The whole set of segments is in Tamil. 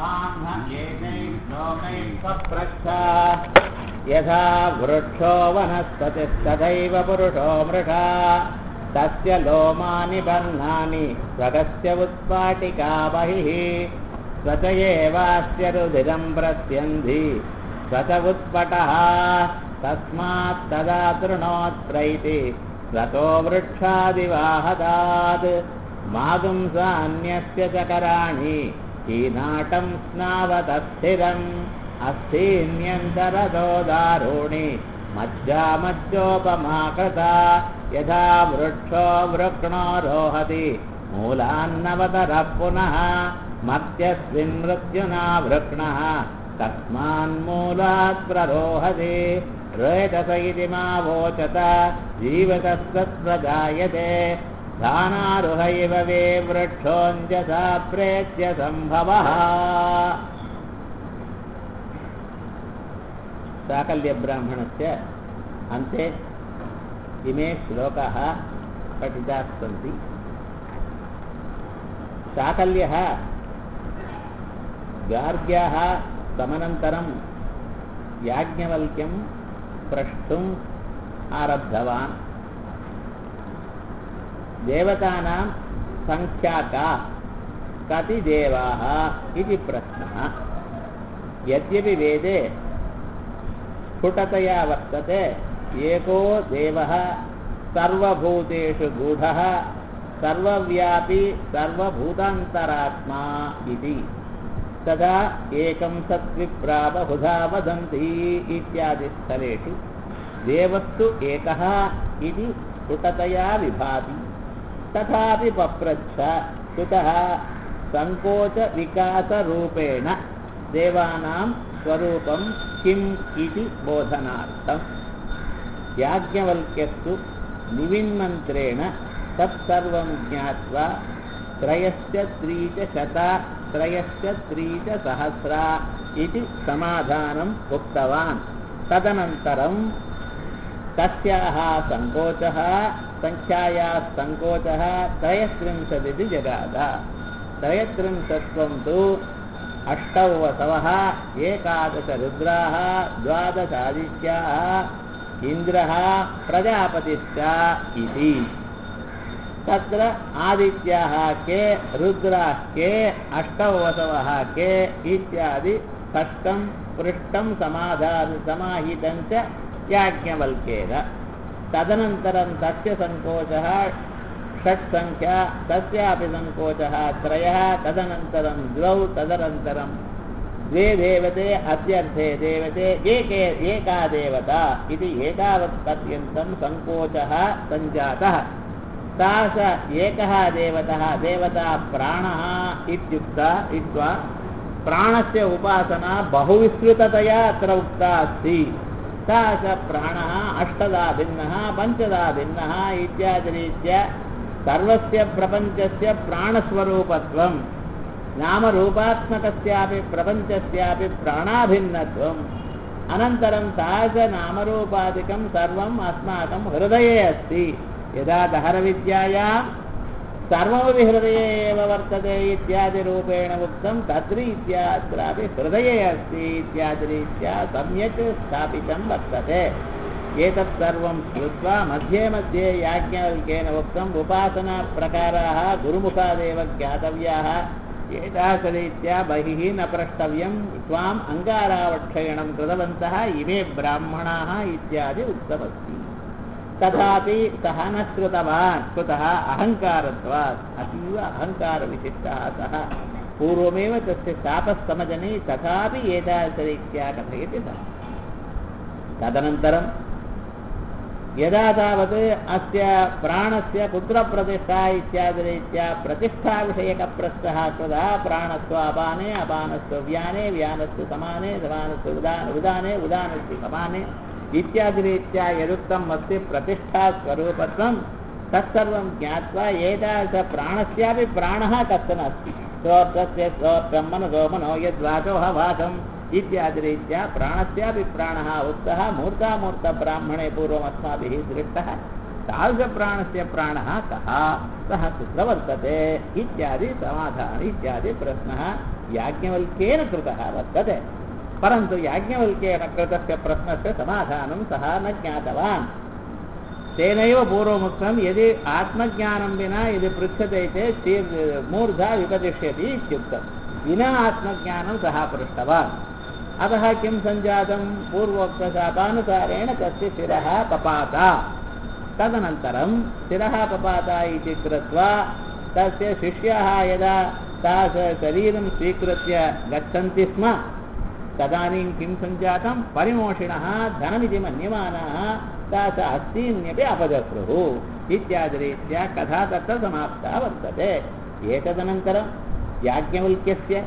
लोकैः यथा वृक्षो वनस्पतिस्तथैव पुरुषो मृषा तस्य लोमानि बह्नानि स्वगस्य उत्पाटिका बहिः स्वच एवास्य रुधिरं प्रस्यन्धि स्वच उत्पटः तस्मात् तदा तृणोत्प्रैति स्वतो वृक्षादिवाहदात् मागुंसान्यस्य च कराणि कीनाटं स्नावतस्थिरम् अस्तीन्यन्तरतो दारुणि मज्जा मज्जोपमा कृता यथा वृक्षो वृक्णो रोहति मूलान्नवतरः पुनः मर्त्यस्मिन् मृत्युना वृक्णः तस्मान्मूलात् प्ररोहति रेतस इति मा वोचत जीवतस्तत्प्रजायते धानारुह इव वे वृक्षोऽञ्जसा प्रेत्य सम्भवः साकल्यब्राह्मणस्य अन्ते इमे श्लोकाः पठिताः सन्ति साकल्यः गार्ग्याः समनन्तरं याज्ञवल्क्यं प्रष्टुम् आरब्धवान् देवतानां सङ्ख्या का कति देवाः इति प्रश्नः यद्यपि वेदे स्फुटतया वर्तते एको देवः सर्वभूतेषु गूढः सर्वव्यापी सर्वभूतान्तरात्मा इति तदा एकं सद्विप्रा बहुधा वदन्ति इत्यादिस्थलेषु देवस्तु एकः इति स्फुटतया विभाति तथापि पप्रच्छ कुतः सङ्कोचविकासरूपेण देवानां स्वरूपं किम् इति बोधनार्थम् याज्ञवल्क्यस्तु निविन्मन्त्रेण तत्सर्वं ज्ञात्वा त्रयश्च त्रि च शता त्रयश्च त्रि च सहस्रा इति समाधानम् उक्तवान् तदनन्तरं तस्याः सङ्कोचः सङ्ख्यायाः सङ्कोचः त्रयस्त्रिंशदिति जगाद त्रयस्त्रिंशत्वं तु अष्टौ वसवः एकादशरुद्राः द्वादशादित्याः इन्द्रः प्रजापतिश्च इति तत्र आदित्याः के रुद्राः के अष्टौ वसवः के इत्यादि स्पष्टं पृष्टं समाधान समाहितं च याज्ञवल्क्येन तदनन्तरं तस्य सङ्कोचः षट्सङ्ख्या तस्यापि सङ्कोचः त्रयः तदनन्तरं द्वौ तदनन्तरं द्वे देवते अत्यर्थे देवते एके एका देवता इति एतावत्पर्यन्तं सङ्कोचः सञ्जातः सा स एकः देवतः देवता प्राणः इत्युक्ता इत्वा प्राणस्य उपासना बहुविस्तृततया अत्र उक्ता अस्ति सा च प्राणः अष्टदा भिन्नः पञ्चदा भिन्नः इत्यादिरीत्या सर्वस्य प्रपञ्चस्य प्राणस्वरूपत्वं नामरूपात्मकस्यापि प्रपञ्चस्यापि प्राणाभिन्नत्वम् अनन्तरं तादृशनामरूपादिकं सर्वम् अस्माकं हृदये अस्ति यदा दहरविद्यायां सर्वमपि हृदये एव वर्तते इत्यादिरूपेण उक्तं तद्रीत्या अत्रापि हृदये अस्ति इत्यादिरीत्या सम्यक् स्थापितं वर्तते एतत् सर्वं श्रुत्वा मध्ये मध्ये याज्ञवल्क्येन उक्तम् उपासनाप्रकाराः गुरुमुखादेव ज्ञातव्याः एतादृशरीत्या बहिः न प्रष्टव्यं त्वाम् अङ्गारावक्षयणं कृतवन्तः इमे ब्राह्मणाः इत्यादि उक्तमस्ति तथापि सः न श्रुतवान् कुतः अहङ्कारत्वात् अतीव अहङ्कारविशिष्टः सः पूर्वमेव तस्य शापस्तमजने तथापि एतादृशरीत्या कथयति सः तदनन्तरं यदा तावत् अस्य प्राणस्य पुत्रप्रतिष्ठा इत्यादिरीत्या प्रतिष्ठाविषयकप्रश्नः कृतः प्राणस्व अपाने अपानस्व व्याने व्यानस्य समाने समानस्य उदान उदाने उदानस्य समाने इत्यादिरीत्या यदुक्तम् अस्ति प्रतिष्ठास्वरूपत्वं तत्सर्वं ज्ञात्वा एतादृशप्राणस्यापि प्राणः कश्चन अस्ति स्वस्य स्वब्रह्मण मनसो मनो यद्वाचोः वाचम् इत्यादिरीत्या प्राणस्यापि प्राणः उक्तः मूर्तामूर्तब्राह्मणे पूर्वमस्माभिः दृष्टः तादृशप्राणस्य प्राणः कः सः कुत्र वर्तते इत्यादि समाधान इत्यादि प्रश्नः याज्ञवल्क्येन कृतः वर्तते परन्तु याज्ञवल्क्येन कृतस्य प्रश्नस्य समाधानं सः न ज्ञातवान् तेनैव पूर्वमुक्तं यदि आत्मज्ञानं विना यदि पृच्छते चेत् चेत् मूर्धा विपतिष्यति इत्युक्तं विना आत्मज्ञानं सः पृष्टवान् अतः किं सञ्जातं पूर्वोक्तशापानुसारेण तस्य शिरः पपात तदनन्तरं शिरः पपात इति कृत्वा तस्य शिष्याः यदा तास शरीरं स्वीकृत्य गच्छन्ति स्म तदानीं किं सञ्जातं परिमोषिणः धनमिति मन्यमानाः तास अस्तीन्यपि अपदस्रुः इत्यादिरीत्या कथा तत्र समाप्ता वर्तते एतदनन्तरं याज्ञवल्क्यस्य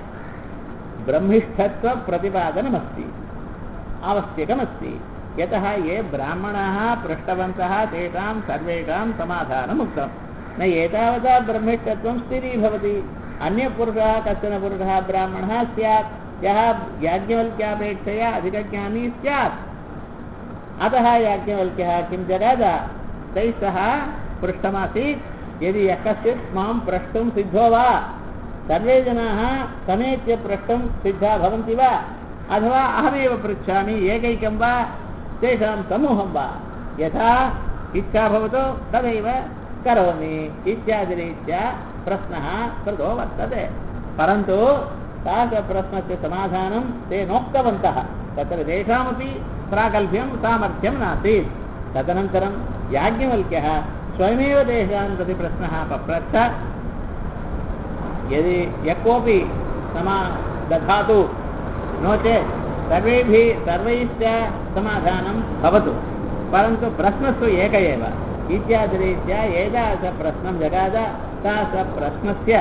ब्रह्मिष्ठत्वप्रतिपादनमस्ति आवश्यकमस्ति यतः ये ब्राह्मणाः पृष्टवन्तः तेषां सर्वेषां समाधानम् उक्तं न एतावता ब्रह्मिष्ठत्वं स्थिरीभवति अन्यपुरुषः कश्चन पुरुषः ब्राह्मणः स्यात् यः याज्ञवल्क्यापेक्षया अधिकज्ञानी स्यात् अतः याज्ञवल्क्यः किं जगाद तैः सह पृष्टमासीत् यदि यः कश्चित् मां प्रष्टुं सिद्धो वा सर्वे जनाः समेत्य प्रष्टुं सिद्धा भवन्ति वा अथवा अहमेव पृच्छामि एकैकं वा तेषां समूहं वा यथा इच्छा भवतु तदैव करोमि इत्यादिरीत्या प्रश्नः कृतो वर्तते परन्तु तादृशप्रश्नस्य समाधानं ते नोक्तवन्तः तत्र तेषामपि प्रागल्भ्यं सामर्थ्यं नासीत् तदनन्तरं याज्ञवल्क्यः स्वयमेव तेषां प्रति प्रश्नः पप्रच्छ यदि यः कोऽपि समा दधातु नो चेत् सर्वेभिः सर्वैश्च समाधानं भवतु परन्तु प्रश्नस्तु एक एव इत्यादिरीत्या एतादृशप्रश्नं जगाद तादृशप्रश्नस्य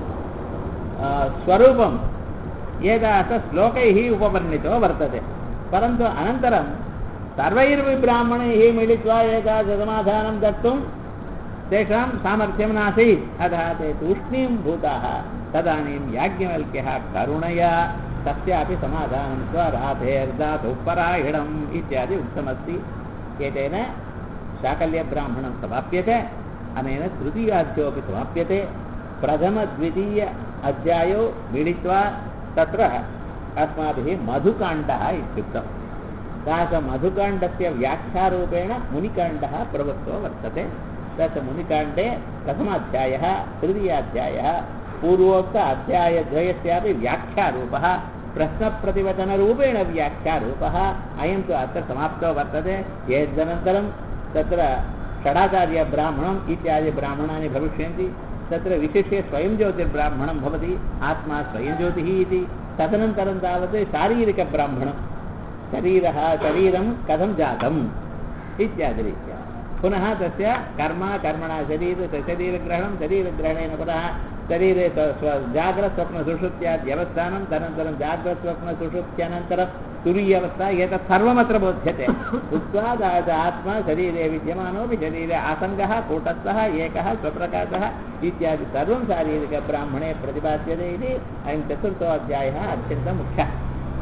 स्वरूपं एतादृशश्लोकैः उपवर्णितो वर्तते परन्तु अनन्तरं सर्वैरपि ब्राह्मणैः मिलित्वा एतादृशसमाधानं दत्तुं तेषां सामर्थ्यं नासीत् अतः ते तूष्णीं भूताः तदानीं याज्ञवल्क्यः करुणया तस्यापि समाधानं स्वराधेर्दातुः परायणम् इत्यादि उक्तमस्ति एतेन शाकल्यब्राह्मणं समाप्यते अनेन तृतीयाध्योपि समाप्यते प्रथमद्वितीय अध्यायौ मिलित्वा तत्र अस्माभिः मधुकाण्डः इत्युक्तं सः मधुकाण्डस्य व्याख्यारूपेण मुनिकाण्डः प्रवृत्तो वर्तते तत् मुनिकाण्डे प्रथमाध्यायः तृतीयाध्यायः पूर्वोक्त अध्यायद्वयस्यापि व्याख्यारूपः प्रश्नप्रतिवचनरूपेण व्याख्यारूपः अयं तु अत्र समाप्तो वर्तते एतदनन्तरं तत्र षडाचार्यब्राह्मणम् इत्यादि ब्राह्मणानि भविष्यन्ति तत्र विशिष्य स्वयं ज्योतिर्ब्राह्मणं भवति आत्मा स्वयं ज्योतिः इति तदनन्तरं तावत् शारीरिकब्राह्मणं शरीरः शरीरं कथं जातम् इत्यादिरीत्या पुनः तस्य कर्म कर्मणा शरीर शरीरग्रहणं शरीरग्रहणेन पुनः शरीरे स्व जाग्रत्स्वप्नसुषुप्त्याद्यवस्थानं तदनन्तरं जाग्रत्स्वप्नसुषुप्त्यनन्तरं तुरीयवस्था एतत् सर्वमत्र बोध्यते उक्त्वा दा- आत्मा शरीरे विद्यमानोऽपि शरीरे आसङ्गः कूटस्थः एकः स्वप्रकाशः इत्यादि सर्वं शारीरिकब्राह्मणे प्रतिपाद्यते इति अयं चतुर्थोऽध्यायः अत्यन्तं मुख्यः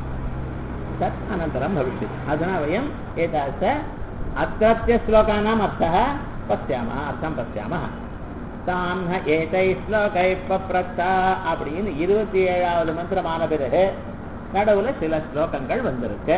तत् अनन्तरं भविष्यति अधुना वयम् एतादृश अत्रत्यश्लोकानाम् अर्थः पश्यामः अर्थं पश्यामः தான் ஏதை ஸ்லோகை பப்ரத்தா அப்படின்னு இருபத்தி ஏழாவது மந்திரமான பிறகு நடுவுல சில ஸ்லோகங்கள் வந்திருக்கு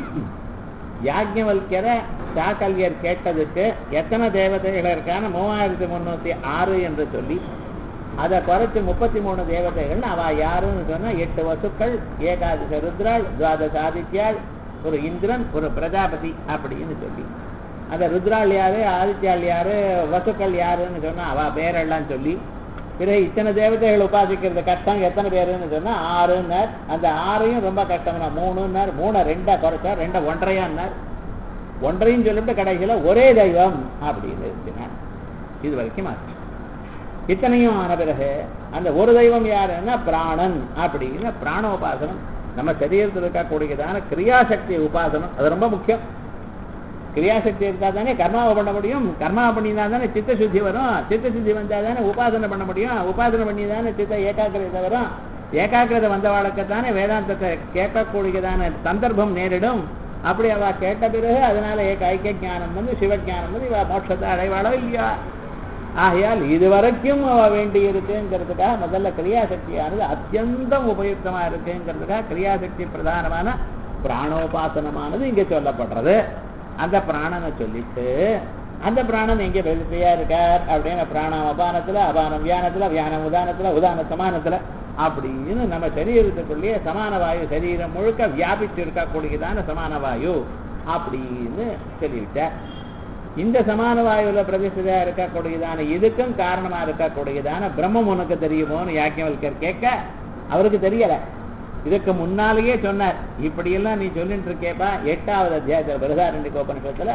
யாஜ்ஞவல்யரை சாக்கல்யர் கேட்டதுக்கு எத்தனை தேவதைகள் இருக்கான மூவாயிரத்தி முன்னூத்தி ஆறு என்று சொல்லி அதை குறைச்சு முப்பத்தி மூணு தேவதைகள் அவ யாருன்னு சொன்னா எட்டு வசுக்கள் ஏகாதச ருத்ராள் துவாதச ஆதித்யாள் ஒரு இந்திரன் ஒரு பிரஜாபதி அப்படின்னு சொல்லி அந்த ருத்ராள் யாரு ஆதித்யாள் யாரு வசுக்கள் யாருன்னு சொன்னா அவ பேரெல்லாம் சொல்லி பிறகு இத்தனை தேவதைகள் உபாசிக்கிறது கஷ்டம் எத்தனை பேருன்னு சொன்னா ஆறுன்னார் அந்த ஆறையும் ரொம்ப கஷ்டம்னா மூணுன்னார் மூணை ரெண்டா குறைச்சா ரெண்டை ஒன்றையான்னார் ஒன்றையும் சொல்லிட்டு கடைசியில ஒரே தெய்வம் அப்படின்னு இருந்துனார் இது வரைக்கும் ஆச்சு இத்தனையும் ஆன பிறகு அந்த ஒரு தெய்வம் யாருன்னா பிராணன் அப்படின்னு பிராணோபாசனம் நம்ம சரீரத்தில் இருக்கக்கூடியதான கிரியாசக்தி உபாசனம் அது ரொம்ப முக்கியம் கிரியாசக்தி இருந்தா தானே கர்மாவை பண்ண முடியும் கர்மாவை பண்ணினா தானே சித்த சுத்தி வரும் சித்த சுத்தி வந்தா தானே உபாசனை பண்ண முடியும் உபாசனை பண்ணி தானே சித்த ஏகாக்கிரதை வரும் ஏகாக்கிரதை வந்த தானே வேதாந்தத்தை கேட்கக்கூடியதான சந்தர்ப்பம் நேரிடும் அப்படி அவ கேட்ட பிறகு அதனால ஏக ஐக்கிய ஞானம் வந்து சிவஞானம் வந்து இவ மோட்சத்தை அடைவாளோ இல்லையா ஆகையால் இதுவரைக்கும் அவ வேண்டி இருக்குங்கிறதுக்காக முதல்ல கிரியாசக்தியானது அத்தியந்தம் உபயுக்தமா இருக்குங்கிறதுக்காக கிரியாசக்தி பிரதானமான பிராணோபாசனமானது இங்க சொல்லப்படுறது அந்த பிராணனை சொல்லிட்டு அந்த பிராணன் எங்க வெளிப்படையா இருக்கார் அப்படின்னு பிராணம் அபானத்துல அபானம் வியானத்துல வியானம் உதானத்துல உதான சமானத்துல அப்படின்னு நம்ம சரீரத்துக்குள்ளேயே சமான வாயு சரீரம் முழுக்க வியாபிச்சு இருக்கக்கூடியதான சமான வாயு அப்படின்னு சொல்லிவிட்டார் இந்த சமான வாயுல பிரதிஷ்டிதா இருக்கக்கூடியதான இதுக்கும் காரணமா இருக்கக்கூடியதான பிரம்மம் உனக்கு தெரியுமோன்னு யாக்கியவல்கர் கேட்க அவருக்கு தெரியல இதுக்கு முன்னாலேயே சொன்னார் இப்படியெல்லாம் நீ சொல்லிட்டு இருக்கேப்பா எட்டாவது அத்தியாயத்தில் பிரதாரண்ய கோபனிஷத்துல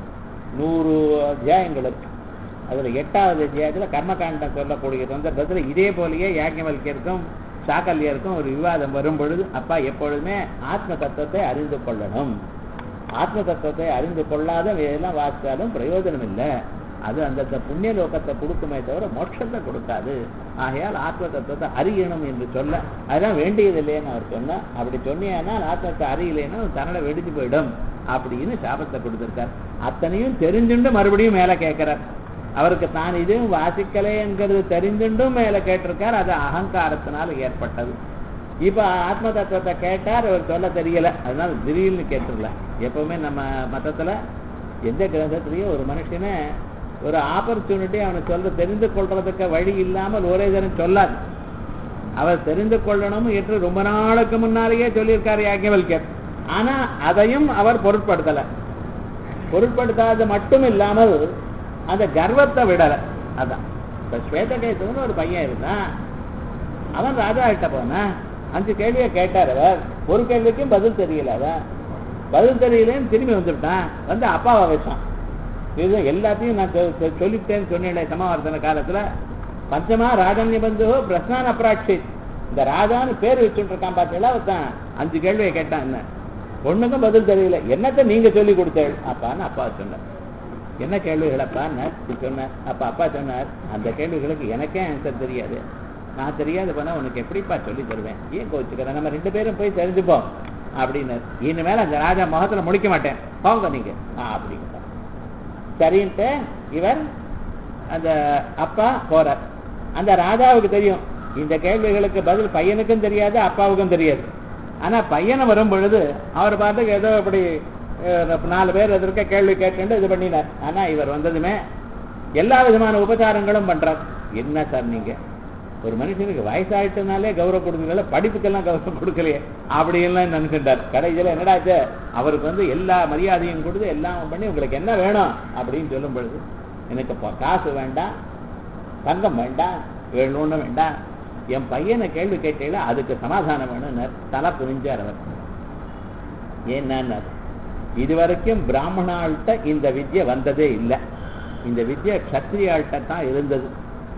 நூறு அத்தியாயங்கள் இருக்கு அதுல எட்டாவது அத்தியாயத்துல கர்மகாண்டம் சொல்லக்கூடிய சந்தர்ப்பத்துல இதே போலயே யாக்கியவல்கிற்கும் சாக்கல்யருக்கும் ஒரு விவாதம் வரும் பொழுது அப்பா எப்பொழுதுமே ஆத்ம தத்துவத்தை அறிந்து கொள்ளணும் ஆத்ம தத்துவத்தை அறிந்து கொள்ளாத இதெல்லாம் வாசித்தாலும் பிரயோஜனம் இல்லை அது அந்த புண்ணிய லோகத்தை கொடுக்குமே தவிர மோட்சத்தை கொடுக்காது ஆகையால் ஆத்ம தத்துவத்தை அறியணும் என்று சொல்ல அதெல்லாம் வேண்டியது இல்லைன்னு அவர் சொன்னா அப்படி சொன்னியானா ஆத்மத்தை அறியலைன்னா தன்னோட வெடிச்சு போயிடும் அப்படின்னு சாபத்தை கொடுத்திருக்கார் அத்தனையும் தெரிஞ்சுண்டு மறுபடியும் மேல கேட்கிறார் அவருக்கு தான் இதுவும் வாசிக்கலைங்கிறது தெரிஞ்சுண்டும் மேல கேட்டிருக்கார் அது அகங்காரத்தினால ஏற்பட்டது இப்ப ஆத்ம தத்துவத்தை கேட்டார் அவர் சொல்ல தெரியல அதனால திடீர்னு கேட்டுருல எப்பவுமே நம்ம மதத்துல எந்த கிரகத்திலையும் ஒரு மனுஷனை ஒரு ஆப்பர்ச்சுனிட்டி அவனை சொல்ல தெரிந்து கொள்றதுக்கு வழி இல்லாமல் ஒரே தினம் சொல்லாது அவர் தெரிந்து கொள்ளணும் என்று ரொம்ப நாளுக்கு முன்னாலேயே சொல்லியிருக்காரு யாக்கியவல்கர் ஆனா அதையும் அவர் பொருட்படுத்தல பொருட்படுத்தாத மட்டும் இல்லாமல் அந்த கர்வத்தை விடல அதான் இப்ப ஸ்வேதகேதுன்னு ஒரு பையன் இருந்தான் அவன் ராஜா கிட்ட போனான் அஞ்சு கேள்வியை கேட்டார் அவர் ஒரு கேள்விக்கும் பதில் தெரியல அவன் பதில் தெரியலன்னு திரும்பி வந்துவிட்டான் வந்து அப்பாவை வச்சான் இது எல்லாத்தையும் நான் சொ- சொ- சொல்லிட்டேன்னு சொன்னேன் சமாவர்த்தன காலத்துல பஞ்சமா ராஜன்ய பந்து பிரஸ்னான் அப்ராட்சி இந்த ராஜான்னு பேர் வச்சுட்டு இருக்கான் பார்த்தீங்களா ஒருத்தன் அஞ்சு கேள்வியை கேட்டான் என்ன ஒண்ணுக்கும் பதில் தெரியல என்னத்தை நீங்க சொல்லி கொடுத்தேள் அப்பான்னு அப்பா சொன்னார் என்ன கேள்விகளப்பான்னு சொன்னார் அப்ப அப்பா சொன்னார் அந்த கேள்விகளுக்கு எனக்கே ஆன்சர் தெரியாது நான் தெரியாது போனா உனக்கு எப்படிப்பா சொல்லி தருவேன் ஏன் கோச்சுக்கிறேன் நம்ம ரெண்டு பேரும் போய் தெரிஞ்சுப்போம் அப்படின்னு இனிமேல் அந்த ராஜா முகத்துல முடிக்க மாட்டேன் போங்க நீங்க ஆ அப்படிங்க சரின்ட்டு இவர் அந்த அப்பா போறார் அந்த ராஜாவுக்கு தெரியும் இந்த கேள்விகளுக்கு பதில் பையனுக்கும் தெரியாது அப்பாவுக்கும் தெரியாது ஆனா பையனை வரும் பொழுது அவர் பார்த்து ஏதோ அப்படி அஹ், நாலு பேர் எதிர்க்க கேள்வி கேட்டு இது பண்ணினார் ஆனா இவர் வந்ததுமே எல்லா விதமான உபச்சாரங்களும் பண்றார் என்ன சார் நீங்க ஒரு மனுஷனுக்கு வயசாயிட்டனாலே கௌரவம் கொடுக்கல படிப்புக்கெல்லாம் கௌரவம் கொடுக்கலையே அப்படியெல்லாம் நினைச்சிட்டார் கடைசியில் என்னடாச்சு அவருக்கு வந்து எல்லா மரியாதையும் கொடுத்து எல்லாம் பண்ணி உங்களுக்கு என்ன வேணும் அப்படின்னு சொல்லும் பொழுது எனக்கு இப்போ காசு வேண்டாம் தங்கம் வேண்டாம் வேணும்னு வேண்டாம் என் பையனை கேள்வி கேட்டீங்களா அதுக்கு சமாதானம் வேணும்னார் தலை புரிஞ்சார் அவர் ஏன்னார் இதுவரைக்கும் பிராமணாள்கிட்ட இந்த வித்யை வந்ததே இல்லை இந்த வித்யை க்ஷத்ரியாள்கிட்ட தான் இருந்தது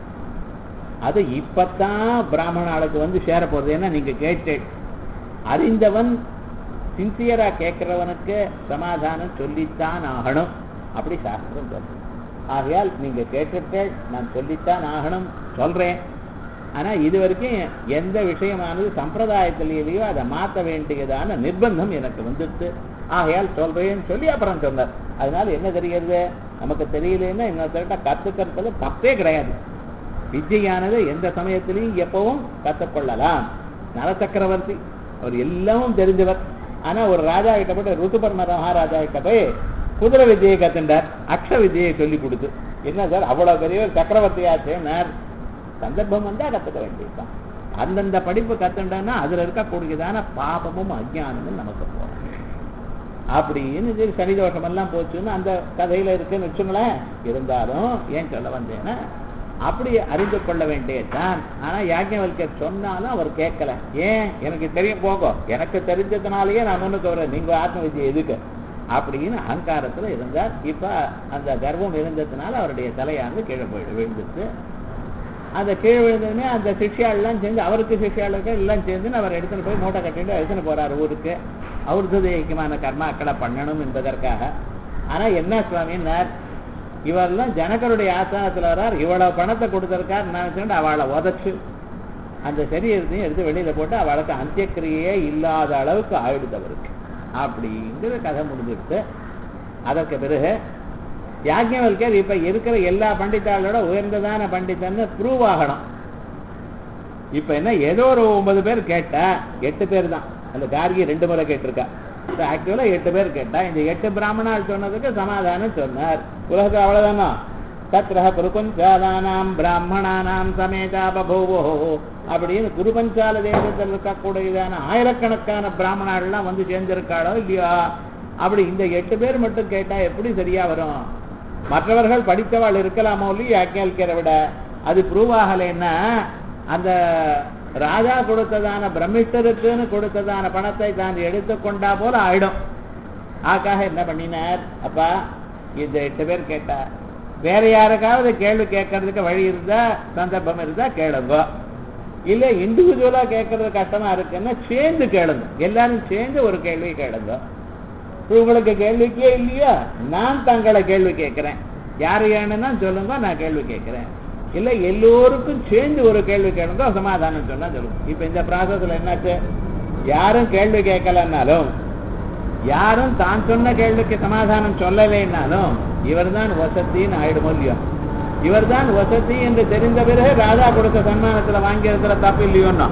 அது இப்பத்தான் பிராமணாளுக்கு வந்து சேர போறது ஏன்னா நீங்க கேட்டேன் அறிந்தவன் சின்சியரா கேட்கிறவனுக்கு சமாதானம் சொல்லித்தான் ஆகணும் அப்படி சாஸ்திரம் சொல்றது ஆகையால் நீங்க கேட்டுட்டேன் நான் சொல்லித்தான் ஆகணும் சொல்றேன் ஆனா இது வரைக்கும் எந்த விஷயமானது சம்பிரதாயத்திலேயோ அதை மாற்ற வேண்டியதான நிர்பந்தம் எனக்கு வந்துடுது ஆகையால் சொல்றேன்னு சொல்லி அப்புறம் சொன்னார் அதனால என்ன தெரிகிறது நமக்கு தெரியலன்னா இன்னொருத்தர்கிட்ட கத்துக்கிறதுல தப்பே கிடையாது வித்யானது எந்த சமயத்திலையும் எப்பவும் கற்றுக்கொள்ளலாம் நல சக்கரவர்த்தி அவர் எல்லாமும் தெரிஞ்சவர் ஆனா ஒரு ராஜா கிட்ட போய் ருத்துபர்ண மகாராஜா கிட்ட போய் குதிரை வித்தியை கத்துண்டார் அக்ஷ வித்தியை சொல்லி கொடுத்து என்ன சார் அவ்வளவு பெரிய ஒரு சக்கரவர்த்தி ஆச்சுன்னார் சந்தர்ப்பம் வந்தா கத்துக்க வேண்டியதுதான் அந்தந்த படிப்பு கத்துண்டான்னா அதுல இருக்கக்கூடியதான பாபமும் அஜ்ஞானமும் நமக்கு போகும் அப்படின்னு இது சனி தோஷம் எல்லாம் போச்சுன்னு அந்த கதையில இருக்குன்னு வச்சுங்களேன் இருந்தாலும் ஏன் சொல்ல வந்தேன்னா அப்படி அறிந்து கொள்ள வேண்டியதுதான் ஆனா யாஜ்ஞவல்கர் சொன்னாலும் அவர் கேட்கல ஏன் எனக்கு தெரியும் போகும் எனக்கு தெரிஞ்சதுனாலயே நான் முன்னுக்கு வரேன் நீங்க ஆத்ம வித்யை எதுக்கு அப்படின்னு அகங்காரத்துல இருந்தார் இப்ப அந்த கர்வம் இருந்ததுனால அவருடைய தலையானது கீழே போய் விழுந்துச்சு அந்த கீழே விழுந்ததுமே அந்த சிஷ்யாள்லாம் சேர்ந்து அவருக்கு சிஷ்யாளுக்கு எல்லாம் சேர்ந்து அவர் எடுத்துன்னு போய் மூட்டை கட்டிட்டு எடுத்துன்னு போறாரு ஊருக்கு அவருதேயக்கமான கர்மாக்களை பண்ணணும் என்பதற்காக ஆனா என்ன சுவாமின்னார் இவரெல்லாம் ஜனகருடைய ஆசானத்துல வரார் இவ்வளவு பணத்தை கொடுத்திருக்கார் நான் வச்சுட்டு அவளை உதச்சு அந்த சரீரத்தையும் எடுத்து வெளியில போட்டு அவளுக்கு அந்தியக்கிரியே இல்லாத அளவுக்கு ஆயிடுது அவருக்கு அப்படிங்கிற கதை முடிஞ்சிருக்கு அதற்கு பிறகு யாஜ்ஞவல்கர் இப்ப இருக்கிற எல்லா பண்டிதாளோட உயர்ந்ததான பண்டிதன்னு ப்ரூவ் ஆகணும் இப்ப என்ன ஏதோ ஒரு ஒன்பது பேர் கேட்டா எட்டு பேர் தான் அந்த கார்கி ரெண்டு முறை கேட்டிருக்கா ஆக்சுவலா எட்டு பேர் கேட்டா இந்த எட்டு பிராமணால் சொன்னதுக்கு சமாதானம் சொன்னார் உலகத்துல அவ்வளவுதானா தத்ர குருபஞ்சாலானாம் பிராமணானாம் சமேதா பபூவோ அப்படின்னு குருபஞ்சால தேசத்தில் இருக்கக்கூடியதான ஆயிரக்கணக்கான பிராமணாலாம் வந்து சேர்ந்திருக்காளோ இல்லையா அப்படி இந்த எட்டு பேர் மட்டும் கேட்டா எப்படி சரியா வரும் மற்றவர்கள் படித்தவாள் இருக்கலாமோ இல்லையா யாக்கியால்கிற விட அது ப்ரூவ் ஆகலைன்னா அந்த ராஜா கொடுத்ததான பிரமிஷ்டருக்குன்னு கொடுத்ததான பணத்தை தான் எடுத்துக்கொண்டா போல ஆயிடும் ஆக்காக என்ன பண்ணினார் அப்பா இந்த எட்டு பேர் கேட்டா வேற யாருக்காவது கேள்வி கேட்கறதுக்கு வழி இருந்தா சந்தர்ப்பம் இருந்தா கேளுங்க இல்ல இண்டிவிஜுவலா கேட்கறது கஷ்டமா இருக்குன்னா சேர்ந்து கேளுங்க எல்லாரும் சேர்ந்து ஒரு கேள்வி கேளுங்க உங்களுக்கு கேள்விக்கே இல்லையா நான் தங்களை கேள்வி கேட்கிறேன் யாரு ஏன்னா சொல்லுங்க நான் கேள்வி கேட்கிறேன் இல்ல எல்லோருக்கும் சேர்ந்து ஒரு கேள்வி கேளுங்க சமாதானம் சொன்னா சொல்லுங்க இப்ப இந்த ப்ராசஸ்ல என்னாச்சு யாரும் கேள்வி கேட்கலன்னாலும் யாரும் தான் சொன்ன கேள்விக்கு சமாதானம் சொல்லலைன்னாலும் இவர்தான் வசத்தின்னு ஆயிடுமோ இல்லையோ இவர்தான் வசதி என்று தெரிந்த பிறகு ராஜா கொடுத்த சன்மானத்துல வாங்கியிருக்கிற தப்பு இல்லையோன்னா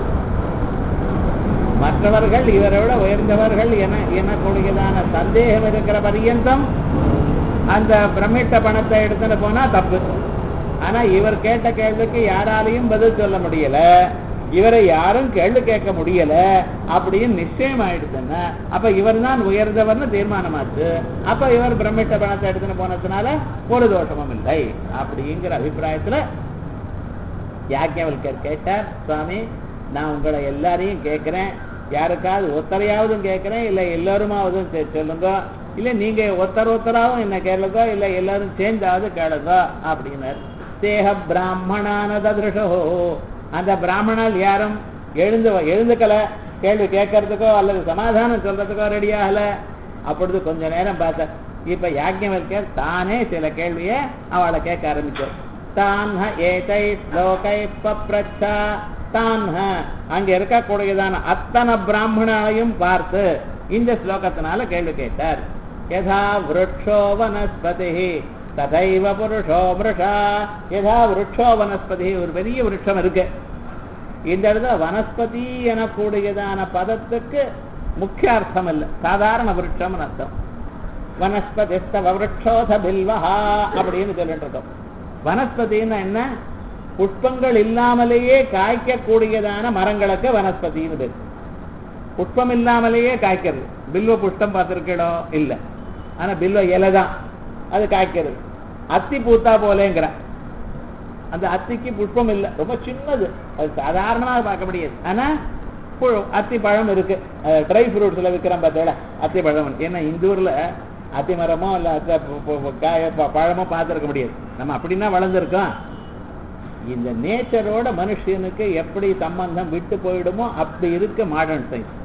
மற்றவர்கள் இவரை விட உயர்ந்தவர்கள் என எனக்கூடியதான சந்தேகம் இருக்கிற பரியந்தம் அந்த பிரமிட்ட பணத்தை எடுத்துட்டு போனா தப்பு ஆனா இவர் கேட்ட கேள்விக்கு யாராலையும் பதில் சொல்ல முடியல இவரை யாரும் கேள்வி கேட்க முடியல அப்படின்னு நிச்சயம் ஆயிடுச்சுன்னா அப்ப இவர் தான் உயர்ந்தவர்னு தீர்மானமாச்சு அப்ப இவர் பிரமிட்ட பணத்தை எடுத்துன்னு போனதுனால ஒரு தோஷமும் இல்லை அப்படிங்கிற அபிப்பிராயத்துல யாக்கியவல்கர் கேட்டார் சுவாமி நான் உங்களை எல்லாரையும் கேட்கிறேன் யாருக்காவது ஒத்தரையாவதும் கேட்கிறேன் இல்ல எல்லாருமாவதும் சே- சொல்லுங்க இல்ல நீங்க ஒத்தர் ஒத்தராவும் என்ன கேளுங்க இல்ல எல்லாரும் சேர்ந்தாவது கேளுங்க அப்படின்னார் தேக பிராமணான ததிருஷோ அந்த பிராமணால் யாரும் எழுந்து எழுந்துக்கல கேள்வி கேட்கறதுக்கோ அல்லது சமாதானம் சொல்றதுக்கோ ரெடி ஆகல அப்பொழுது கொஞ்ச நேரம் பார்த்த இப்ப யாஜ்ஞவல்கர் தானே சில கேள்வியை அவளை கேட்க ஆரம்பிச்சார் தான்ஹ ஏதை ஸ்லோகை பப்ரச்சா தான்ஹ அங்க இருக்கக்கூடியதான அத்தனை பிராமணனையும் பார்த்து இந்த ஸ்லோகத்தினால கேள்வி கேட்டார் யதா விருட்சோ வனஸ்பதி ததைவ புருஷோ மிருஷா யதா விருட்சோ வனஸ்பதி ஒரு பெரிய விருட்சம் இருக்கு இந்த இடத்துல வனஸ்பதி எனக்கூடியதான பதத்துக்கு முக்கிய அர்த்தம் இல்லை சாதாரண விருட்சம்னு அர்த்தம் வனஸ்பதிஸ்தவ விருட்சோத பில்வஹா அப்படின்னு சொல்லிட்டு இருக்கோம் வனஸ்பதின்னா என்ன புஷ்பங்கள் இல்லாமலேயே காய்க்கக்கூடியதான மரங்களுக்கு வனஸ்பதின்னு பேர் புஷ்பம் இல்லாமலேயே காய்க்கிறது பில்வ புஷ்பம் பார்த்திருக்கீடோ இல்ல ஆனா பில்வ இலை தான் அது காய்க்கிறது அத்தி பூத்தா போலேங்கிற அந்த அத்திக்கு புஷ்பம் இல்லை ரொம்ப சின்னது அது சாதாரணமாக பார்க்க முடியாது ஆனா பு- அத்தி பழம் இருக்கு ட்ரை ஃப்ரூட்ஸ்ல விற்கிறோம் பார்த்தேடா அத்தி பழம் ஏன்னா இந்த ஊர்ல அத்தி மரமோ இல்ல அத்த ப- ப- ப- காய ப- பழமோ பார்த்துருக்க முடியாது நம்ம அப்படின்னா வளர்ந்துருக்கோம் இந்த நேச்சரோட மனுஷனுக்கு எப்படி சம்பந்தம் விட்டு போயிடுமோ அப்படி இருக்கு மாடர்ன் சயின்ஸ்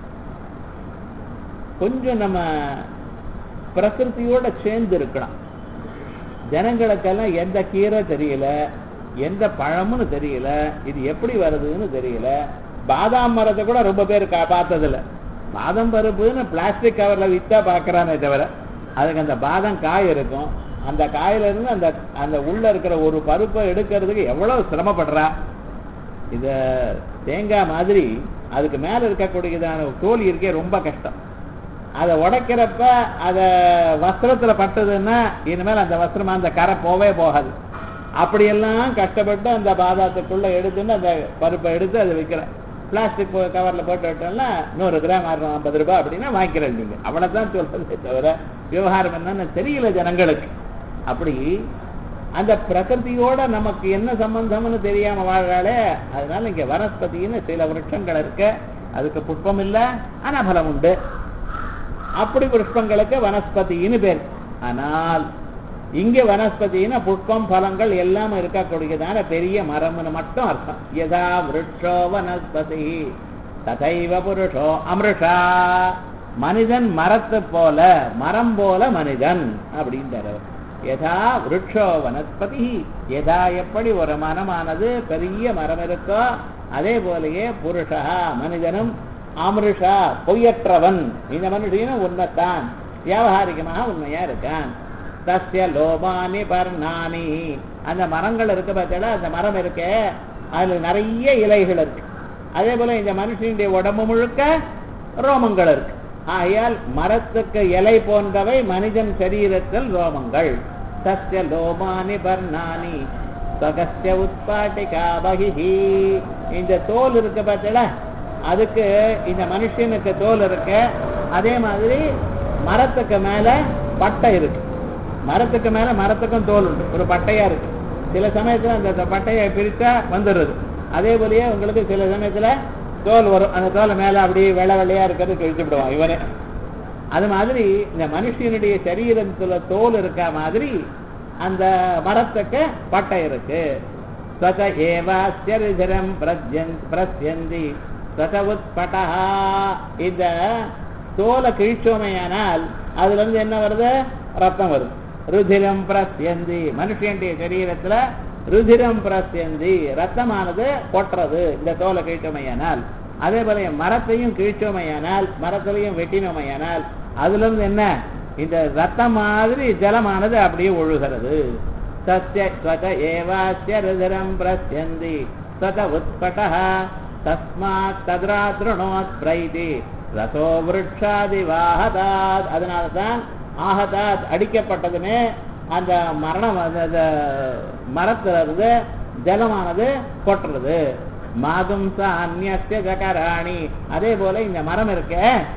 கொஞ்சம் நம்ம பிரகிருதியோட சேர்ந்து இருக்கலாம் ஜனங்களுக்கெல்லாம் எந்த கீரை தெரியல எந்த பழம்னு தெரியல இது எப்படி வருதுன்னு தெரியல பாதாம் மரத்தை கூட ரொம்ப பேர் கா- பார்த்ததில்ல பாதாம் பருப்புன்னு பிளாஸ்டிக் கவர்ல வித்தா பார்க்கறானே தவிர அதுக்கு அந்த பாதாம் காய் இருக்கும் அந்த காயில இருந்து அந்த அந்த உள்ள இருக்கிற ஒரு பருப்பை எடுக்கிறதுக்கு எவ்வளவு சிரமப்படுறா இத தேங்காய் மாதிரி அதுக்கு மேல இருக்கக்கூடியதான தோல் இருக்கே ரொம்ப கஷ்டம் அதை உடைக்கிறப்ப அத வஸ்திரத்துல பட்டதுன்னா இனிமேல் அந்த வஸ்திரமா அந்த கரை போவே போகாது அப்படியெல்லாம் கஷ்டப்பட்டு அந்த பாதாத்துக்குள்ள எடுத்துன்னு அந்த பருப்பை எடுத்து அதை விற்கிறேன் பிளாஸ்டிக் கவர்ல போட்டு விட்டோம்னா நூறு கிராம் அறுநூறு ஐம்பது ரூபாய் அப்படின்னா வாங்கிக்கிறேன் நீங்க அவ்வளவுதான் சொல்றதே தவிர விவகாரம் என்னன்னு தெரியல ஜனங்களுக்கு அப்படி அந்த பிரகிருதியோட நமக்கு என்ன சம்பந்தம்னு தெரியாம வாழ்றாளே அதனால இங்க வனஸ்பதின்னு சில விருட்சங்கள் இருக்கு அதுக்கு புஷ்பம் இல்ல ஆனா பலம் உண்டு அப்படி புஷ்பங்களுக்கு வனஸ்பதின்னு பேர் ஆனால் இங்க வனஸ்பதினா புஷ்பம் பலங்கள் எல்லாம் இருக்கக்கூடியதான பெரிய மரம்னு மட்டும் அர்த்தம் யதா விருட்சோ வனஸ்பதி ததைவ புருஷோ அமிருஷா மனிதன் மரத்தை போல மரம் போல மனிதன் அப்படின்றார் அவர். யதா விருட்சோ வனஸ்பதி யதா எப்படி ஒரு மரமானது பெரிய மரம் இருக்கோ அதே போலயே புருஷா மனிதனும் அமிருஷா பொய்யற்றவன் இந்த மனுஷனும் உண்மைத்தான் வியாபகாரிகமாக உண்மையா இருக்கான் தஸ்ய லோபானி பர்ணானி அந்த மரங்கள் இருக்கு பார்த்தா அந்த மரம் இருக்கே அதுல நிறைய இலைகள் இருக்கு அதே போல இந்த மனுஷனுடைய உடம்பு முழுக்க ரோமங்கள் இருக்கு ஆகையால் மரத்துக்கு இலை போன்றவை மனிதன் சரீரத்தில் ரோமங்கள் தஸ்ய லோமானி பர்ணானி சகஸ்ய உட்பாட்டிகா பகிஹி இந்த தோல் இருக்கு பார்த்தல அதுக்கு இந்த மனுஷனுக்கு தோல் இருக்கு அதே மாதிரி மரத்துக்கு மேல பட்டை இருக்கு மரத்துக்கு மேல மரத்துக்கும் தோல் உண்டு ஒரு பட்டையா இருக்கு சில சமயத்துல அந்த பட்டையை பிரிச்சா வந்துடுறது அதே போலயே உங்களுக்கு சில சமயத்துல தோல் வரும் அந்த தோலை மேல அப்படியே வெள்ளை வெள்ளையா இருக்கிறது கிழிச்சு விடுவான் இவனே அது மாதிரி இந்த மனுஷனுடைய சரீரத்துல தோல் இருக்க மாதிரி அந்த மரத்துக்கு பட்டை இருக்கு ஸ்வத ஏவாஸ்யரிதரம் பிரத்யன் பிரத்யந்தி ஸ்வத உட்பட்டா இந்த தோலை கிழிச்சோமையானால் அதுல இருந்து என்ன வருது ரத்தம் வருது ருதிரம் பிரத்யந்தி மனுஷனுடைய சரீரத்துல ருதிரம் பிரத்யந்தி ரத்தமானது கொட்டுறது இந்த தோலை கிழிச்சோமையானால் அதே போல மரத்தையும் கிழிச்சோமையானால் மரத்திலையும் வெட்டினோமையானால் அதுல இருந்து என்ன இந்த ரத்தம் மாதிரி ஜலமானது அப்படியே ஒழுகிறது சத்ய ஸ்வத ஏவாஸ்ய ருதிரம் பிரத்யந்தி ஸ்வத உத்பட தஸ்மாத் தத்ரா திருணோத் பிரைதி ரசோ விருட்சாதி வாகதாத் அதனால தான் ஆகதாத் அடிக்கப்பட்டதுமே அந்த மரணம் அந்த மரத்துல இருந்து ஜலமானது கொட்டுறது மாதும் அந்நிய ஜகராணி அதே போல இந்த மரம் இருக்க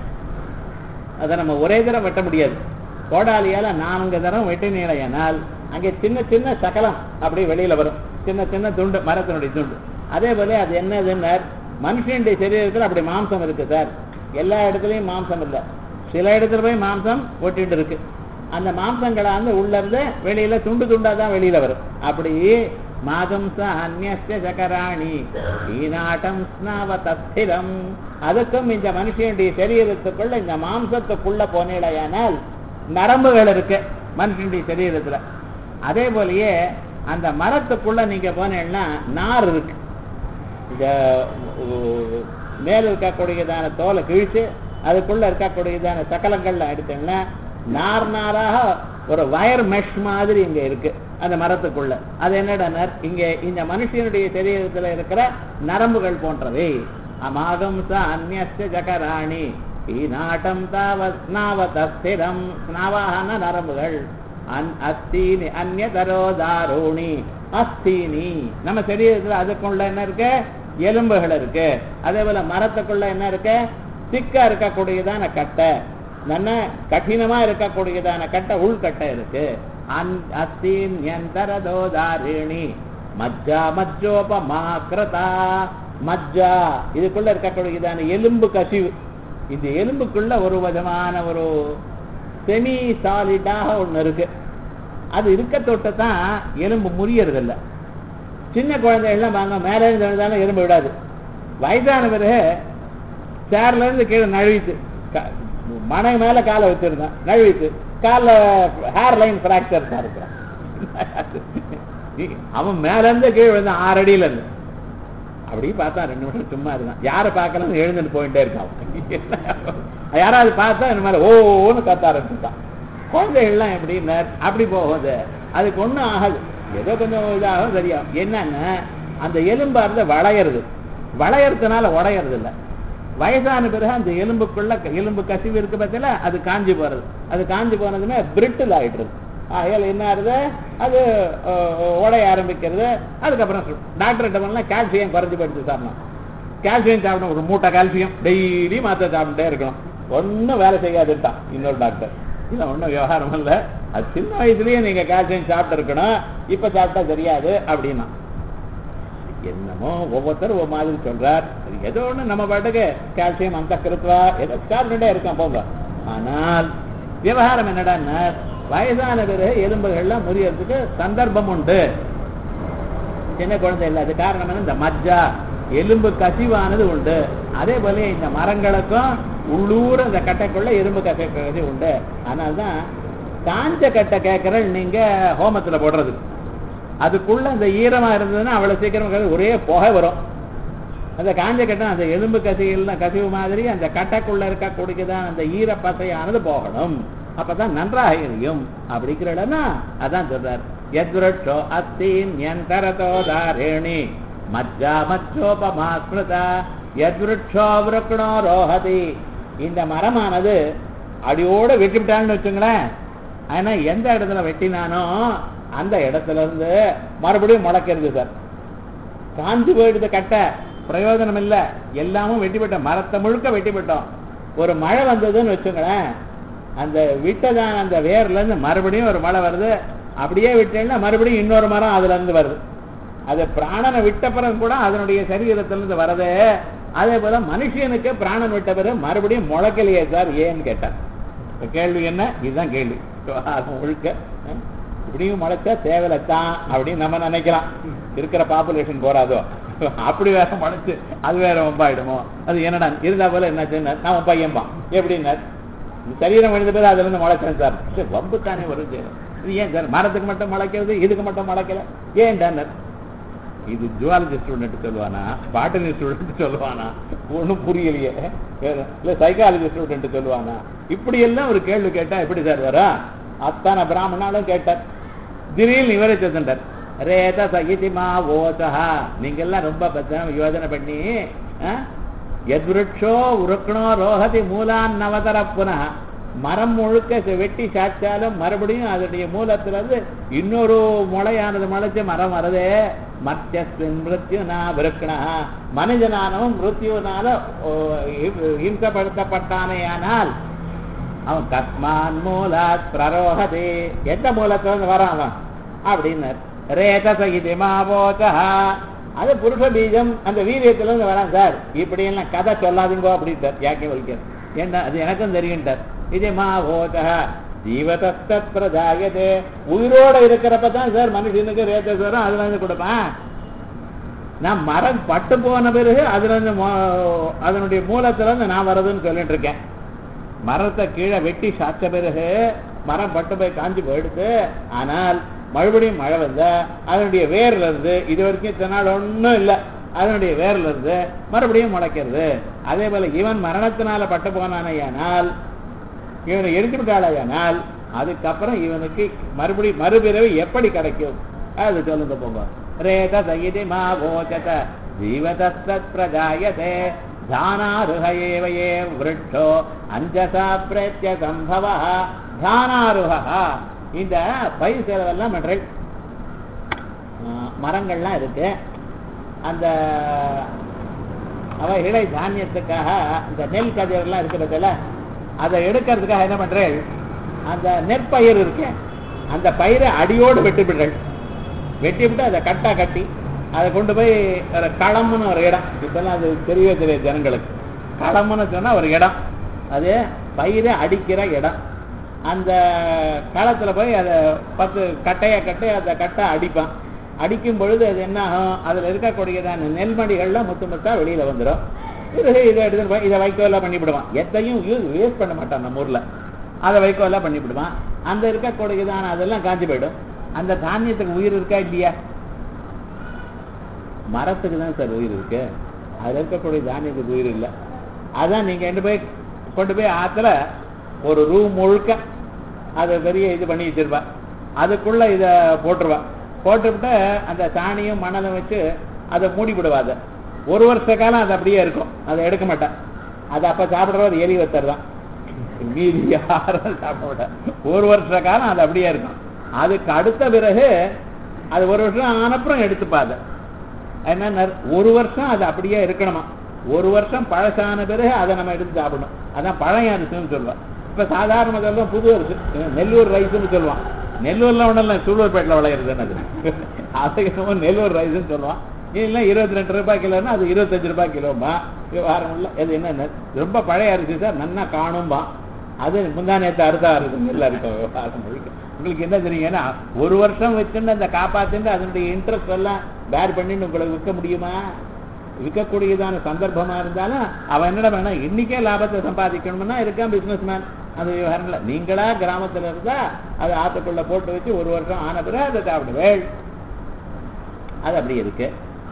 அதை நம்ம ஒரே தரம் வெட்ட முடியாது கோடாலியால நான்கு தரம் வெட்டினீழையானால் அங்கே சின்ன சின்ன சகலம் அப்படியே வெளியில வரும் சின்ன சின்ன துண்டு மரத்தினுடைய துண்டு அதே போல அது என்னதுன்னு மனுஷனுடைய சரீரத்தில் அப்படி மாம்சம் இருக்கு சார் எல்லா இடத்துலயும் மாம்சம் இல்லை சில இடத்துல போய் மாம்சம் ஒட்டிட்டு இருக்கு அந்த மாம்சங்களை வந்து உள்ள இருந்து வெளியில துண்டு துண்டா தான் வெளியில வரும் அப்படி மாதம்ச அந்நிய ஜகராணி ஈனாட்டம் ஸ்நாவதஸ்திரம் அதுக்கும் இந்த மனுஷனுடைய சரீரத்துக்குள்ள இந்த மாம்சத்துக்குள்ள போனேடையானால் நரம்புகள் இருக்கு மனுஷனுடைய சரீரத்துல அதே போலயே அந்த மரத்துக்குள்ள நீங்க போனீங்கன்னா நார் இருக்கு இந்த மேல இருக்கக்கூடியதான தோலை கிழிச்சு அதுக்குள்ள இருக்கக்கூடியதான சக்கலங்கள்ல எடுத்தீங்கன்னா நார் நாராக ஒரு வயர் மெஷ் மாதிரி இங்க இருக்கு அந்த மரத்துக்குள்ள அது என்னடா இங்க இந்த மனுஷனுடைய சரீரத்துல இருக்கிற நரம்புகள் போன்றவை அமாகம் ச அந்நிய ஜகராணி ஈநாட்டம் தாவத்நாவதஸ்திரம் ஸ்நாவாகன நரம்புகள் அன் அஸ்தீனி அந்நியதரோ தாரோணி அஸ்தீனி நம்ம சரீரத்துல அதுக்குள்ள என்ன இருக்கு எலும்புகள் இருக்கு அதே போல மரத்துக்குள்ள என்ன இருக்கு திக்கா இருக்கக்கூடியதான கட்டை நல்ல கடினமா இருக்கக்கூடியதான கட்டை உள்கட்டை இருக்கு அஸ்தீன் யந்தரதோதாரிணி மஜ்ஜா மஜ்ஜோபமாக்கிரதா மஜ்ஜா இதுக்குள்ள இருக்கக்கூடியதான எலும்பு கசிவு இந்த எலும்புக்குள்ள ஒரு விதமான ஒரு செமி சாலிடாக ஒண்ணு இருக்கு அது இருக்க தொட்டு தான் எலும்பு முறியறது இல்ல சின்ன குழந்தைகள்லாம் வாங்க மேலே இருந்து விழுந்தாலும் எலும்பு விடாது வயதான பிறகு சேர்ல இருந்து கீழே நழுவித்து மனை மேல காலை வச்சிருந்தான் நழுவித்து காலில் ஹேர் லைன் பிராக்சர் தான் இருக்கிறான் அவன் மேல இருந்து கீழே விழுந்தான் ஆறு அடியில இருந்து அப்படி பார்த்தா ரெண்டு நிமிஷம் சும்மா இருந்தான் யாரை பார்க்கலாம் எழுந்துட்டு போயிட்டே இருக்கான் யாராவது பார்த்தா இந்த மாதிரி ஓன்னு கத்த ஆரம்பிச்சுட்டான் குழந்தைகள்லாம் எப்படின்னா அப்படி போகுது அதுக்கு ஒன்றும் ஆகாது ஏதோ கொஞ்சம் இதாகும் சரியாகும் என்னன்னா அந்த எலும்பா இருந்து வளையிறது வளையறதுனால உடையறது இல்லை வயசான பிறகு அந்த எலும்புக்குள்ள எலும்பு கசிவு இருக்கு பார்த்தீங்களா அது காஞ்சி போறது அது காஞ்சி போனதுமே பிரிட்டில் ஆயிடுறது ஆகையால் என்ன ஆகுது அது உடைய ஆரம்பிக்கிறது அதுக்கப்புறம் டாக்டர்கிட்ட பண்ணலாம் கால்சியம் குறைஞ்சி போயிடுச்சு சாப்பிடணும் கால்சியம் சாப்பிடணும் ஒரு மூட்டை கால்சியம் டெய்லி மாத்திரை சாப்பிட்டுட்டே இருக்கணும் ஒன்றும் வேலை செய்யாதுட்டான் இன்னொரு டாக்டர் இல்லை ஒன்றும் விவகாரம் இல்லை அது சின்ன வயசுலயே நீங்க கால்சியம் சாப்பிட்டு இருக்கணும் இப்ப சாப்பிட்டா தெரியாது அப்படின்னா என்னமோ ஒவ்வொருத்தரும் ஒரு மாதிரி சொல்றார் அது ஏதோ ஒண்ணு நம்ம பாட்டுக்கு கால்சியம் அந்த கருத்துவா ஏதோ சாப்பிட்டுட்டே இருக்கோம் போங்க ஆனால் விவகாரம் என்னடான்னா வயதான பிறகு எலும்புகள்லாம் முறியறதுக்கு சந்தர்ப்பம் உண்டு சின்ன குழந்தை இல்லை அது காரணம் என்ன இந்த மஜ்ஜா எலும்பு கசிவானது உண்டு அதே போல இந்த மரங்களுக்கும் உள்ளூர் அந்த கட்டைக்குள்ள எலும்பு கசை கசி உண்டு அதனால்தான் காஞ்ச கட்டை கேட்கற நீங்க ஹோமத்துல போடுறது அதுக்குள்ள அந்த ஈரமா இருந்ததுன்னா அவ்வளவு சீக்கிரம் ஒரே புகை வரும் அந்த காஞ்ச கட்டம் அந்த எலும்பு கசிகள் கசிவு மாதிரி அந்த கட்டைக்குள்ள இருக்கக்கூடியதான் அந்த ஈரப்பசையானது போகணும் அப்பதான் நன்றாக எரியும் அப்படிங்கிறடனா அதான் சொல்றார் எத்ருட்சோ அஸ்தீன் யந்தரதோ தாரேணி மஜ்ஜா மச்சோபமா ஸ்மிருதா எத்ருட்சோ விருக்கணோ ரோஹதி இந்த மரமானது அடியோட வெட்டிவிட்டான்னு வச்சுங்களேன் ஆனா எந்த இடத்துல வெட்டினானோ அந்த இடத்துல இருந்து மறுபடியும் முளைக்கிறது சார் காஞ்சு போயிடுது கட்டை பிரயோஜனம் இல்ல எல்லாமும் வெட்டிவிட்டோம் மரத்தை முழுக்க வெட்டிவிட்டோம் ஒரு மழை வந்ததுன்னு வச்சுங்களேன் அந்த விட்டதான அந்த வேர்ல இருந்து மறுபடியும் ஒரு மழை வருது அப்படியே விட்டேன்னா மறுபடியும் இன்னொரு மரம் அதுல இருந்து வருது அது பிராணனை விட்ட பிறகு கூட அதனுடைய சரீரத்திலிருந்து வரது அதே போல மனுஷனுக்கு பிராணன் விட்ட பிறகு மறுபடியும் முளைக்கலையே சார் ஏன்னு கேட்டார் இப்ப கேள்வி என்ன இதுதான் கேள்வி அது முழுக்க அஹ், இப்படியும் முளைச்சா தேவையில்லைத்தான் அப்படின்னு நம்ம நினைக்கலாம் இருக்கிற பாப்புலேஷன் போறாதோ அப்படி வேற முளைச்சு அது வேற வம்பாயிடுமோ அது என்னடா இருந்தா போல என்ன நான் உன் பையன்பா எப்படின்னார் இந்த சரீரம் எழுந்த பேர் அதுல இருந்து முளைச்சேன் சார் சரி, வம்பு தானே வருது இது ஏன் சார் மரத்துக்கு மட்டும் முளைக்கிறது இதுக்கு மட்டும் முளைக்கல ஏன்டானர் இது ஜுவாலஜி ஸ்டூடெண்ட் சொல்லுவானா பாட்டனி ஸ்டூடெண்ட் சொல்லுவானா ஒன்றும் புரியலையே இல்ல சைக்காலஜி ஸ்டூடெண்ட் சொல்லுவானா இப்படி எல்லாம் ஒரு கேள்வி கேட்டா எப்படி சார் வரா அத்தனை பிராமணாலும் கேட்டார் திடீர்னு இவரை சொல்லுண்டார் ரேத சகிதிமா ஓசஹா நீங்க எல்லாம் ரொம்ப பத்திரம் யோஜனை பண்ணி எத்ருட்சோ உருக்கணோ ரோஹதி மூலான் நவதர புனः மரம் முழுக்க ச- வெட்டி சாய்ச்சாலும் மறுபடியும் அதனுடைய மூலத்துல இருந்து இன்னொரு முளையானது முளைச்சு மரம் வருதே மத்தியஸ்மின் மிருத்யுனா விருக்கணா மனிதனானவன் மிருத்யுனால ஓ, ஹி- ஹிம்சப்படுத்தப்பட்டானேயானால் அவன் கஸ்மான் மூலாத் பிரரோகதே எந்த மூலத்துல இருந்து வரான் அவன் அப்படின்னார் ரேதச இது மாவோச்சா அது புருஷ பீஜம் அந்த வீரியத்துல இருந்து வரான் சார் இப்படி எல்லாம் கதை சொல்லாதீங்கோ அப்படின்ட்டார் யாக்கே வலிக்கார் என்ன அது எனக்கும் தெரியும்ட்டார் இது மாவோச்சா ஜீவதஸ்தத் பிரஜாயதே உயிரோட இருக்கிறப்ப தான் சார் மனுஷனுக்கு ரேத்தஸ் வரும் அதுல இருந்து கொடுப்பான் நான் மரம் பட்டு போன பிறகு அதுல இருந்து மோ- அதனுடைய மூலத்துல இருந்து நான் வர்றதுன்னு சொல்லிட்டு இருக்கேன் மரத்தை கீழே வெட்டி சாச்ச பிறகு மரம் பட்டு போய் காஞ்சு போயிடுது ஆனால் மறுபடியும் மழை வந்தா அதனுடைய வேர்ல இருந்து இது வரைக்கும் இத்தனை நாள் ஒண்ணும் இல்லை அதனுடைய வேர்ல இருந்து மறுபடியும் முளைக்கிறது அதே போல இவன் மரணத்தினால பட்டு போனானேயானால் இவனை எடுத்துட்டாளையானால் அதுக்கப்புறம் இவனுக்கு மறுபடியும் மறுபிறவி எப்படி கிடைக்கும் அது சொல்லுங்க போங்க ரேத சகிதி மா போச்சத ஜீவதஸ்தத் பிரஜாயதே தானாருஹ ஏவ ஏ விருட்சோ அஞ்சசா பிரத்ய சம்பவ தானாருஹ இந்த பயிர் செலவெல்லாம் பண்றேன் மரங்கள்லாம் இருக்கு அந்த அவைகளை தானியத்துக்காக இந்த நெல் கதிரெல்லாம் இருக்கிறதுல அதை எடுக்கிறதுக்காக என்ன பண்றேன் அந்த நெற்பயிர் இருக்கு அந்த பயிரை அடியோடு வெட்டி விடுறேன் வெட்டி விட்டு அதை கட்டா கட்டி அதை கொண்டு போய் ஒரு களம்னு ஒரு இடம் இப்பெல்லாம் அது தெரியவே தெரியாது ஜனங்களுக்கு களம்னு சொன்னா ஒரு இடம் அது பயிரை அடிக்கிற இடம் அந்த களத்துல போய் அதை பத்து கட்டையை கட்டி அந்த கட்டை அடிப்பான் அடிக்கும் பொழுது அது என்ன ஆகும் அதுல இருக்கக்கூடியதான நெல்மணிகள்லாம் முத்து முத்தா வெளியில வந்துடும் பிறகு இதை எடுத்துட்டு போய் இதை வைக்கோலாம் பண்ணிவிடுவான் எதையும் யூஸ் வேஸ்ட் பண்ண மாட்டான் நம்ம ஊர்ல அதை வைக்கோலாம் பண்ணிவிடுவான் அந்த இருக்கக்கூடியதான அதெல்லாம் காஞ்சி போயிடும் அந்த தானியத்துக்கு உயிர் இருக்கா இல்லையா மரத்துக்கு தான் சார் உயிர் இருக்கு அதுல இருக்கக்கூடிய தானியத்துக்கு உயிர் இல்லை அதான் நீங்க கொண்டு போய் கொண்டு போய் ஆத்துல ஒரு ரூம் முழுக்க அதை பெரிய இது பண்ணி வச்சிருப்பா அதுக்குள்ள இத போட்டுருவா போட்டுவிட்டு அந்த சாணியும் மணலும் வச்சு அதை மூடி விடுவா அதை ஒரு வருஷ காலம் அது அப்படியே இருக்கும் அதை எடுக்க மாட்டான் அது அப்ப சாப்பிடுறவர் எலி வத்தர் தான் மீதி யாரும் சாப்பிட மாட்டான் ஒரு வருஷ காலம் அது அப்படியே இருக்கும் அதுக்கு அடுத்த பிறகு அது ஒரு வருஷம் ஆனப்புறம் எடுத்துப்பா அதை என்ன ஒரு வருஷம் அது அப்படியே இருக்கணுமா ஒரு வருஷம் பழசான பிறகு அதை நம்ம எடுத்து சாப்பிடணும் அதான் பழைய அரிசின்னு சொல்லுவான் இப்ப சாதாரண சொல்லுவோம் புது அரிசி நெல்லூர் ரைஸ்னு சொல்லுவான் நெல்லூர்ல ஒன்றும் இல்லை சூலூர்பேட்டில் விளையிறதுன்னு அது அது என்னமோ நெல்லூர் ரைஸ்னு சொல்லுவான் இல்லை இருபத்தி ரெண்டு ரூபாய் கிலோன்னா அது இருபத்தஞ்சு ரூபாய் கிலோம்பா விவகாரம் இல்லை இது என்ன ரொம்ப பழைய அரிசி சார் நன்னா காணும்பா அது முந்தா நேற்று அறுத்தா இருக்கும் நல்லா இருக்கும் விவகாரம் முழுக்க உங்களுக்கு என்ன தெரியுங்கன்னா ஒரு வருஷம் வச்சுன்னு அந்த காப்பாத்துட்டு அதனுடைய இன்ட்ரெஸ்ட் எல்லாம் பேர் பண்ணின்னு உங்களுக்கு விற்க முடியுமா விற்கக்கூடியதான சந்தர்ப்பமா இருந்தாலும் அவன் என்னடா வேணா இன்னைக்கே லாபத்தை சம்பாதிக்கணும்னா இருக்கான் பிசினஸ் மேன் அது விவகாரம்ல நீங்களா கிராமத்துல இருந்தா அதை ஆத்துக்குள்ள போட்டு வச்சு ஒரு வருஷம் ஆன பிறகு அதை சாப்பிடுவேள் அது அப்படி இருக்கு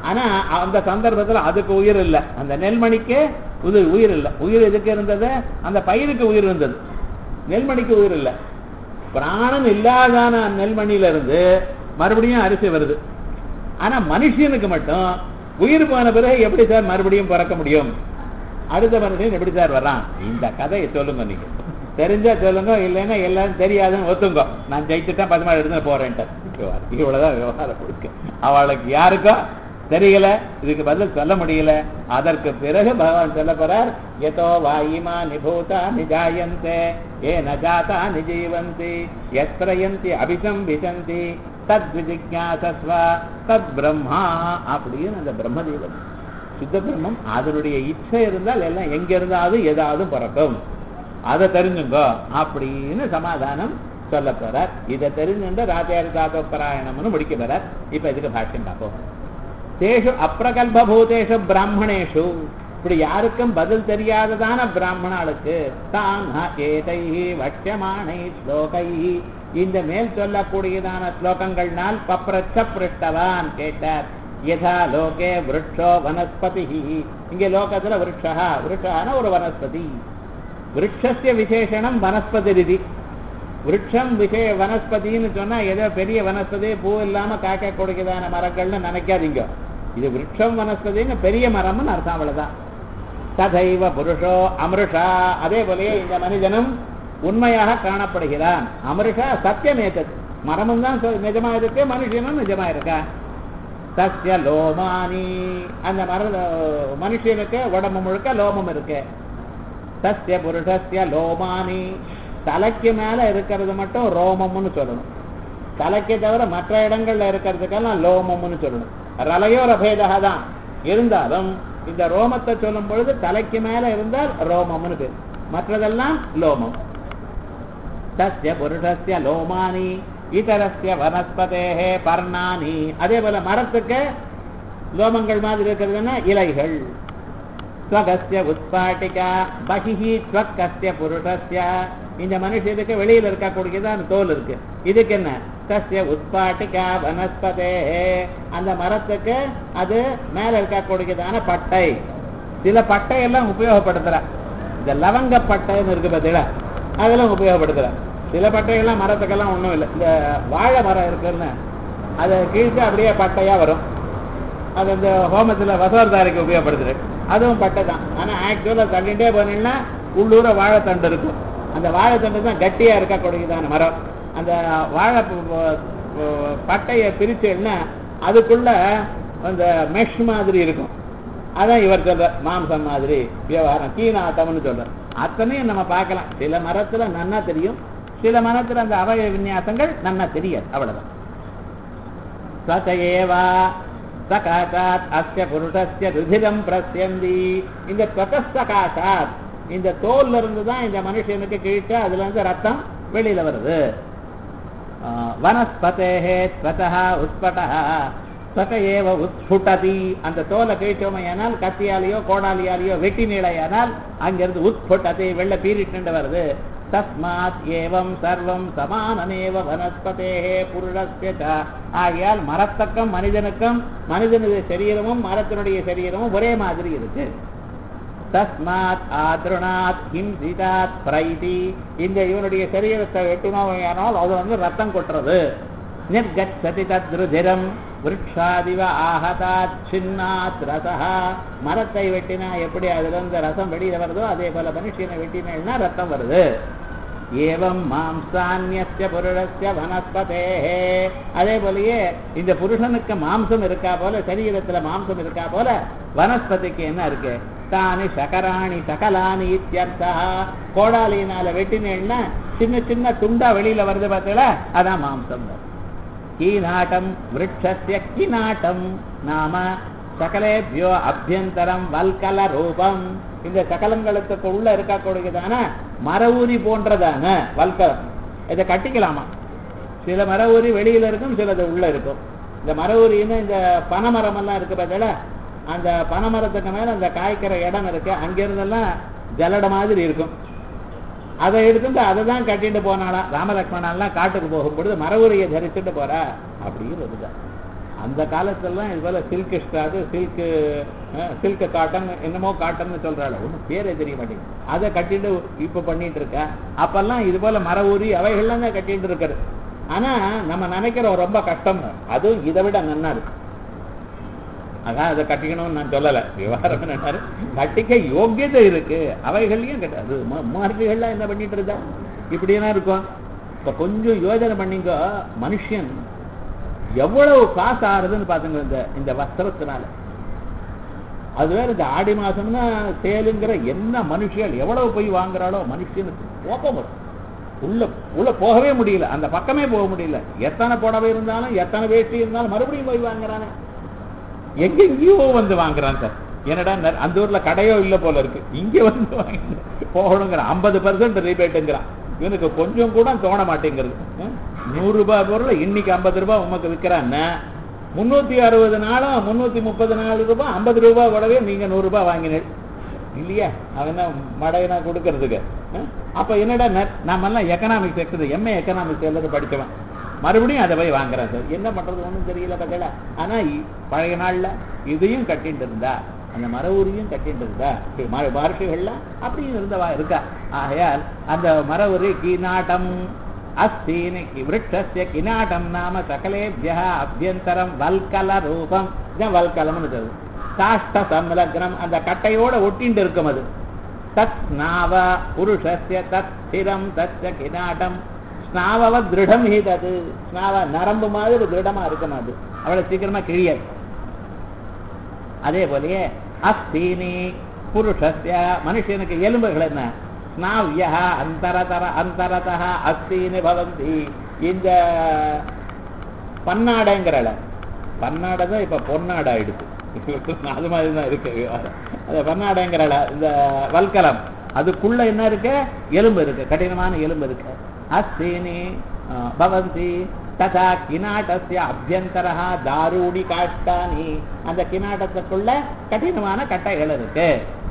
ஆனா அந்த சந்தர்ப்பத்துல அதுக்கு உயிர் இல்லை அந்த நெல்மணிக்கு உயிர் உயிர் இல்லை உயிர் எதுக்கு இருந்தது அந்த பயிருக்கு உயிர் இருந்தது நெல்மணிக்கு உயிர் இல்லை பிராணன் இல்லாதான நெல்மணியில இருந்து மறுபடியும் அரிசி வருது ஆனா மனுஷனுக்கு மட்டும் உயிர் போன பிறகு எப்படி சார் மறுபடியும் பிறக்க முடியும் அடுத்த மனுஷன் எப்படி சார் வர்றான் இந்த கதையை சொல்லுங்க நீங்க தெரிஞ்சா சொல்லுங்க இல்லைன்னா எல்லாரும் தெரியாதுன்னு ஒத்துங்க நான் ஜெயிச்சுட்டேன் பத்து மாடு எடுத்து போறேன்ட்டு இவ்வளவுதான் விவகாரம் இருக்கு அவளுக்கு யாருக்கோ தெரியல இதுக்கு பதில் சொல்ல முடியல அதற்கு பிறகு பகவான் சொல்ல போறார் எதோ வாயிமா நிபூதா நிஜாயந்தே ஏ நஜாதா நிஜீவந்தி எத்திரயந்தி அபிசம் விசந்தி தத் விஜிஜாசஸ்வ தத் பிரம்மா அப்படின்னு அந்த பிரம்மதேவன் சுத்த பிரம்மம் அதனுடைய இச்சை இருந்தால் எல்லாம் எங்க இருந்தாலும் ஏதாவது பிறக்கும் அதை தெரிஞ்சுங்கோ அப்படின்னு சமாதானம் சொல்ல போறார் இதை தெரிஞ்சுட்டு ராஜாரி தாத்தோப்பராயணம்னு முடிக்க போறார் இப்ப இதுக்கு பாஷ்யம் பார்ப்போம் தேஷு அப்பிரகல்பூதேஷு பிராமணேஷு இப்படி யாருக்கும் பதில் தெரியாததான பிராமணாளுக்கு தான் ஏதை வட்சமானை ஸ்லோகை இந்த மேல் சொல்லக்கூடியதான ஸ்லோகங்கள்னால் பப்ரச்ச பிருஷ்டவான் கேட்டார் யதா லோகே விருட்சோ வனஸ்பதி இங்க லோகத்துல விருட்சா விருட்சான ஒரு வனஸ்பதி விருட்சஸ்ய விசேஷனம் வனஸ்பதி ரிதி விருட்சம் விஷய வனஸ்பதின்னு சொன்னா ஏதோ பெரிய வனஸ்பதி பூ இல்லாம காக்க கொடுக்குதான மரங்கள்னு நினைக்காதீங்க இது விருட்சம் வனஸ்பதின்னு பெரிய மரம்னு அர்த்தம் அவ்வளவுதான் ததைவ புருஷோ அமிருஷா அதே போலயே இந்த மனிதனும் உண்மையாக காணப்படுகிறான் அமிருஷா சத்தியமேத்தது மரமும் தான் சொ- நிஜமா இருக்கு மனுஷனும் நிஜமா இருக்கா சஸ்ய லோமானி அந்த மர மனுஷனுக்கு உடம்பு முழுக்க லோமம் இருக்கு சஸ்ய புருஷஸ்ய லோமானி தலைக்கு மேல இருக்கிறது மட்டும் ரோமம்னு சொல்லணும் தலைக்கு தவிர மற்ற இடங்கள்ல இருக்கிறதுக்கெல்லாம் லோமம்னு சொல்லணும் ரலையோ ரபேதா தான் இருந்தாலும் இந்த ரோமத்தை சொல்லும் பொழுது தலைக்கு மேல இருந்தால் ரோமம்னு பேர் மற்றதெல்லாம் லோமம் தஸ்ய புருஷஸ்ய லோமானி இதரஸ்ய வனஸ்பதேஹே பர்ணானி அதே போல மரத்துக்கு லோமங்கள் மாதிரி இருக்கிறதுன்னா இலைகள் ஸ்வகஸ்ய உத்பாட்டிகா பகிஹி ஸ்வக்கஸ்ய புருஷஸ்ய இந்த மனுஷனுக்கு வெளியில இருக்கக்கூடியதான் தோல் இருக்கு இதுக்கு என்ன சஸ்ய உத்பாட்டிகா வனஸ்பதே அந்த மரத்துக்கு அது மேல இருக்கக்கூடியதான பட்டை சில பட்டையெல்லாம் உபயோகப்படுத்துற இந்த லவங்க பட்டைன்னு இருக்கு பார்த்தீங்களா அதெல்லாம் உபயோகப்படுத்துற சில பட்டையெல்லாம் மரத்துக்கெல்லாம் ஒண்ணும் இல்லை இந்த வாழை மரம் இருக்குன்னு அதை கீழ்த்து அப்படியே பட்டையா வரும் அது இந்த ஹோமத்துல வசவர்தாரிக்கு உபயோகப்படுத்துறது அதுவும் பட்டை தான் ஆனா ஆக்சுவலா தள்ளிட்டே போனீங்கன்னா உள்ளூர வாழைத்தண்டு இருக்கும் அந்த வாழைத்தண்டு தான் கட்டியா இருக்கக்கூடியதான மரம் அந்த வாழை ப- ப- ப- பட்டையை பிரிச்சேன்னா அதுக்குள்ள அந்த மெஷ் மாதிரி இருக்கும் அதான் இவர் சொல்ற மாம்சம் மாதிரி விவகாரம் கீனாட்டம்னு சொல்ற அத்தனையும் நம்ம பார்க்கலாம் சில மரத்துல நன்னா தெரியும் சில மரத்துல அந்த அவய விநியாசங்கள் நன்னா தெரியாது அவ்வளவுதான் சதேவா சகாசாத் அஸ்ய புருஷஸ்ய ருதிரம் பிரஸ்யந்தி இந்த சகாசாத் இந்த தோல்ல இருந்து தான் இந்த மனுஷனுக்கு கீழ்த்து அதுல இருந்து ரத்தம் வெளியில வருது ஆஹ் வனஸ்பதேஹே ஸ்வதா உட்பட்டா ஸ்வத ஏவ உட்புட்டதி அந்த தோலை கிழிச்சோமையானால் கத்தியாலேயோ கோடாலியாலேயோ வெட்டி நீளையானால் அங்கிருந்து உட்புட்டதி வெள்ள பீரிட்டு வருது தஸ்மாத் ஏவம் சர்வம் சமானமேவ வனஸ்பதேஹே புருஷஸ்ய ச. ஆகையால் மரத்தக்கம் மனிதனுக்கும் மனிதனுடைய சரீரமும் மரத்தினுடைய சரீரமும் ஒரே மாதிரி இருக்கு தஸ்மாத் ஆத்ருணாத் ஹிம்சிதாத் பிரைதி இந்த இவனுடைய சரீரத்தை வெட்டினோமையானால் அது வந்து ரத்தம் கொட்டுறது நிர்கச்சதி தத்ருதிரம் விருட்சாதிவ ஆஹதாத் சின்னாத் ரசஹா மரத்தை வெட்டினா எப்படி அதுல இருந்து ரசம் வெளியில வருதோ அதே போல மனுஷனை வெட்டினா ரத்தம் வருது ஏவம் மாம்சான்யஸ்ய புருஷஸ்ய வனஸ்பதேஹே அதே போலயே இந்த புருஷனுக்கு மாம்சம் இருக்கா போல சரீரத்துல மாம்சம் இருக்கா போல வனஸ்பதிக்கு என்ன இருக்கு தானி சகராணி சகலானி இத்தியர்த்தா கோடாலியினால வெட்டினேன்னா சின்ன சின்ன துண்டா வெளியில வருது பார்த்தீங்களா அதான் மாம்சம் கீநாட்டம் விருட்சஸ்ய கிநாட்டம் நாம சகலேபியோ அபியந்தரம் வல்கல ரூபம் இந்த சகலங்களுக்கு உள்ள இருக்கக்கூடியதான மர ஊரி போன்றதான வல்கலம் இதை கட்டிக்கலாமா சில மர ஊரி வெளியில இருக்கும் சிலது உள்ள இருக்கும் இந்த மர ஊரின்னு இந்த பனைமரம் எல்லாம் இருக்கு பார்த்தீங்களா அந்த பனைமரத்துக்கு மேல அந்த காய்க்கிற இடம் இருக்கு அங்கிருந்தெல்லாம் ஜலட மாதிரி இருக்கும் அதை எடுத்துட்டு அதை தான் கட்டிட்டு போனாலாம் ராமலக்ஷ்மணன்லாம் காட்டுக்கு போகும்பொழுது மரவுரையை தரிச்சுட்டு போறா அப்படின்னு இருக்குதா அந்த காலத்துலலாம் இது போல சில்க் ஸ்டாது சில்க்கு சில்க் காட்டன் என்னமோ காட்டன் சொல்றாள் ஒன்றும் பேரே தெரிய மாட்டேங்குது அதை கட்டிட்டு இப்ப பண்ணிட்டு இருக்கா அப்பெல்லாம் இது போல மர ஊறி அவைகள்லாம் தான் கட்டிட்டு இருக்காரு ஆனா நம்ம நினைக்கிறோம் ரொம்ப கஷ்டம் அதுவும் இதை விட நன்னா இருக்கு அதான் அதை கட்டிக்கணும்னு நான் சொல்லலை விவகாரம் என்ன கட்டிக்க யோக்கியதை இருக்கு அவைகள்லையும் கட்ட அது மார்க்குகள்லாம் என்ன பண்ணிட்டு இருந்தா இப்படியெல்லாம் இருக்கும் இப்போ கொஞ்சம் யோஜனை பண்ணிங்க மனுஷன் எவ்வளவு காசு ஆறுதுன்னு பாத்துங்க இந்த இந்த வஸ்திரத்தினால அது வேற இந்த ஆடி மாசம்னா சேலுங்கிற என்ன மனுஷியல் எவ்வளவு போய் வாங்குறாளோ மனுஷனுக்கு கோபம் வரும் உள்ள உள்ள போகவே முடியல அந்த பக்கமே போக முடியல எத்தனை புடவை இருந்தாலும் எத்தனை வேஷ்டி இருந்தாலும் மறுபடியும் போய் வாங்குறானே எங்கெங்கேயோ வந்து வாங்குறான் சார் என்னடா நெ- அந்த ஊர்ல கடையோ இல்ல போல இருக்கு இங்க வந்து வாங்கி போகணுங்கிறான் ஐம்பது பர்சன்ட் ரீபேட்டுங்கிறான் இவனுக்கு கொஞ்சம் கூட தோண மாட்டேங்கிறது ம்? நூறு ரூபாய் பொருளை இன்னைக்கு ஐம்பது ரூபாய் உமக்கு விற்கிறான்னா முன்னூத்தி அறுபது நாளும் முன்னூத்தி முப்பது நாலு ரூபாய் ஐம்பது ரூபாய் கூடவே நீங்க நூறு ரூபாய் வாங்கினீங்க இல்லையா அவன் என்ன மடையனா கொடுக்கறதுக்கு ம்? அப்ப என்னடா நெ- நாமெல்லாம் எக்கனாமிக்ஸ் எக்ஸது எம்ஏ எக்கனாமிக்ஸ் எல்லாரும் படிச்சவன் மறுபடியும் அதை போய் வாங்குறான் சார் என்ன பண்றது ஒண்ணும் தெரியல பகல ஆனா இ- பழைய நாள்ல இதையும் கட்டிட்டு இருந்தா அந்த மர ஊரியும் கட்டிட்டு இருந்தா இப்படி மர மகர்ஷிகள்ல அப்படியும் இருந்தவா இருக்கா ஆகையால் அந்த மர உரி கீநாட்டம் அஸ்தீனி விருட்சஸ்ய கிநாட்டம் நாம சகலேபிய அபியந்தரம் வல்கல ரூபம் இதான் வல்கலம்னு சொல்லுது சாஷ்ட சம்லக்னம் அந்த கட்டையோட ஒட்டிண்டு இருக்கும் அது தத் ஸ்நாவ புருஷஸ்ய தத் ஸ்திரம் தச்ச கிநாட்டம் ஸ்நாவவ திருடம் ஹி தது ஸ்நாவ நரம்பு மாதிரி திருடமா இருக்கும் அது அவ்வளவு சீக்கிரமா கிழியாது அதே போலயே அஸ்தீனி புருஷஸ்ய மனுஷனுக்கு எலும்புகள் என்ன ஸ்நாவ்யா அந்தரதர அந்தரதா அஸ்தீனி பவந்தி இந்த பன்னாடைங்கிறல பன்னாடை தான் இப்ப பொன்னாடை ஆயிடுச்சு அது மாதிரி தான் இருக்கு விவகாரம். அந்த பன்னாடைங்கிறல இந்த வல்கலம் அதுக்குள்ள என்ன இருக்கு எலும்பு இருக்கு கடினமான எலும்பு இருக்கு அஸ்தீனி ஆ, பவந்தி ததா கிநாட்டஸ்ய அபியந்தரா தாரூணி காஷ்டானி அந்த கிநாட்டத்துக்குள்ள கடினமான கட்டைகள் இருக்கு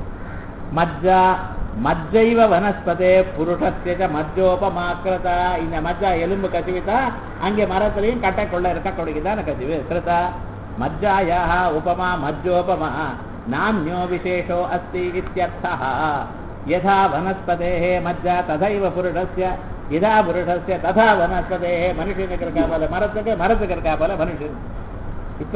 மஜ்ஜா மஜ்ஜைவ வனஸ்பதே புருஷஸ்ய மஜ்ஜோபமாக்கிரதா இந்த மஜ்ஜா எலும்பு கசிவித்தா அங்கே மரத்திலையும் கட்டைக்குள்ள இருக்கக்கூடியதான கசிவு கிருதா மஜ்ஜாயாக உபமா மஜ்ஜோபமா நானியோ விசேஷோ அஸ்தி இत्यर्थः यथा वनस्पतेः மஜ்ஜா ததைவ புருஷஸ்ய இதா புருஷஸ்ய ததா வனஸ்பதேः மனுஷனுக்கு இருக்கா போல மரத்துக்கு மரத்துக்கு இருக்கா போல மனுஷன் இப்ப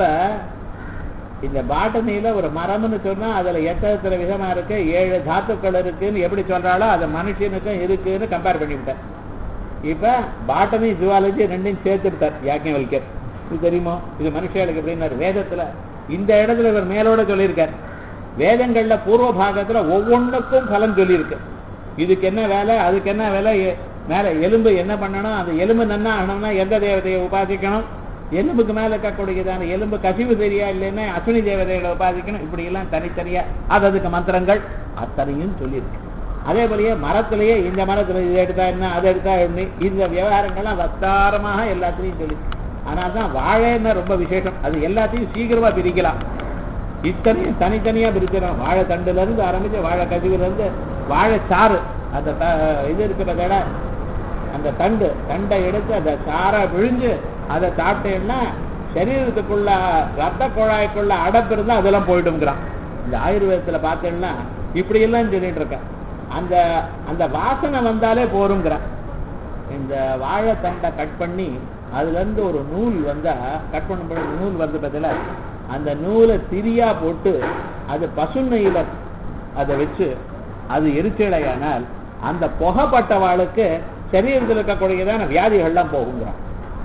இந்த பாட்டனியில ஒரு மரம்னு சொன்னா அதுல எத்தனை விதமா இருக்கு ஏழு தாத்துக்கள் இருக்குன்னு எப்படி சொல்றாளோ அது மனுஷனுக்கும் இருக்குன்னு கம்பேர் பண்ணிவிட்டேன் இப்ப பாட்டனி ஜுவாலஜி ரெண்டையும் சேர்த்துட்டார் யாஜ்ஞவல்கர் இது தெரியுமோ இது மனுஷர்களுக்கு எப்படின்னாரு வேதத்துல இந்த இடத்துல இவர் மேலோட சொல்லியிருக்கார் வேதங்கள்ல பூர்வ பாகத்துல ஒவ்வொன்றுக்கும் பலன் சொல்லியிருக்கு இதுக்கு என்ன வேலை அதுக்கு என்ன வேலை எ- மேல எலும்பு என்ன பண்ணணும் அந்த எலும்பு நன்னா ஆகணும்னா எந்த தேவதையை உபாசிக்கணும் எலும்புக்கு மேல இருக்கக்கூடியதான எலும்பு கசிவு சரியா இல்லைன்னா அஸ்வினி தேவதைகளை உபாசிக்கணும் இப்படி எல்லாம் தனித்தனியா அது அதுக்கு மந்திரங்கள் அத்தனையும் சொல்லியிருக்கு அதே போலயே மரத்திலேயே இந்த மரத்துல இதை எடுத்தா என்ன அதை எடுத்தா என்ன இந்த விவகாரங்கள்லாம் வஸ்தாரமாக எல்லாத்துலயும் சொல்லி ஆனால் தான் வாழைன்னா ரொம்ப விசேஷம் அது எல்லாத்தையும் சீக்கிரமா பிரிக்கலாம் இத்தனையும் தனித்தனியா பிரிச்சிடும் வாழை தண்டுல இருந்து ஆரம்பிச்சு வாழை கசிவுல இருந்து வாழை சாறு அந்த த- இது இருக்கு பார்த்தா அந்த தண்டு தண்டை எடுத்து அந்த சாரை விழிஞ்சு அதை சாப்பிட்டேன்னா சரீரத்துக்குள்ள ரத்த குழாய்க்குள்ள அடப்பு இருந்தா அதெல்லாம் போயிடுங்கிறான் இந்த ஆயுர்வேதத்துல பார்த்தேன்னா இப்படி எல்லாம் சொல்லிட்டு இருக்கேன் அந்த அந்த வாசனை வந்தாலே போருங்கிறான் இந்த வாழைத்தண்டை கட் பண்ணி அதுல இருந்து ஒரு நூல் வந்தா கட் பண்ணும்போது நூல் வந்து பதில அந்த நூலை திரியா போட்டு அது பசுநெய்யில அதை வச்சு அது எரிச்சலையானால் அந்த புகைப்பட்டவாளுக்கு சரீரத்தில் இருக்கக்கூடியதான வியாதிகள்லாம் போகுங்கிறான்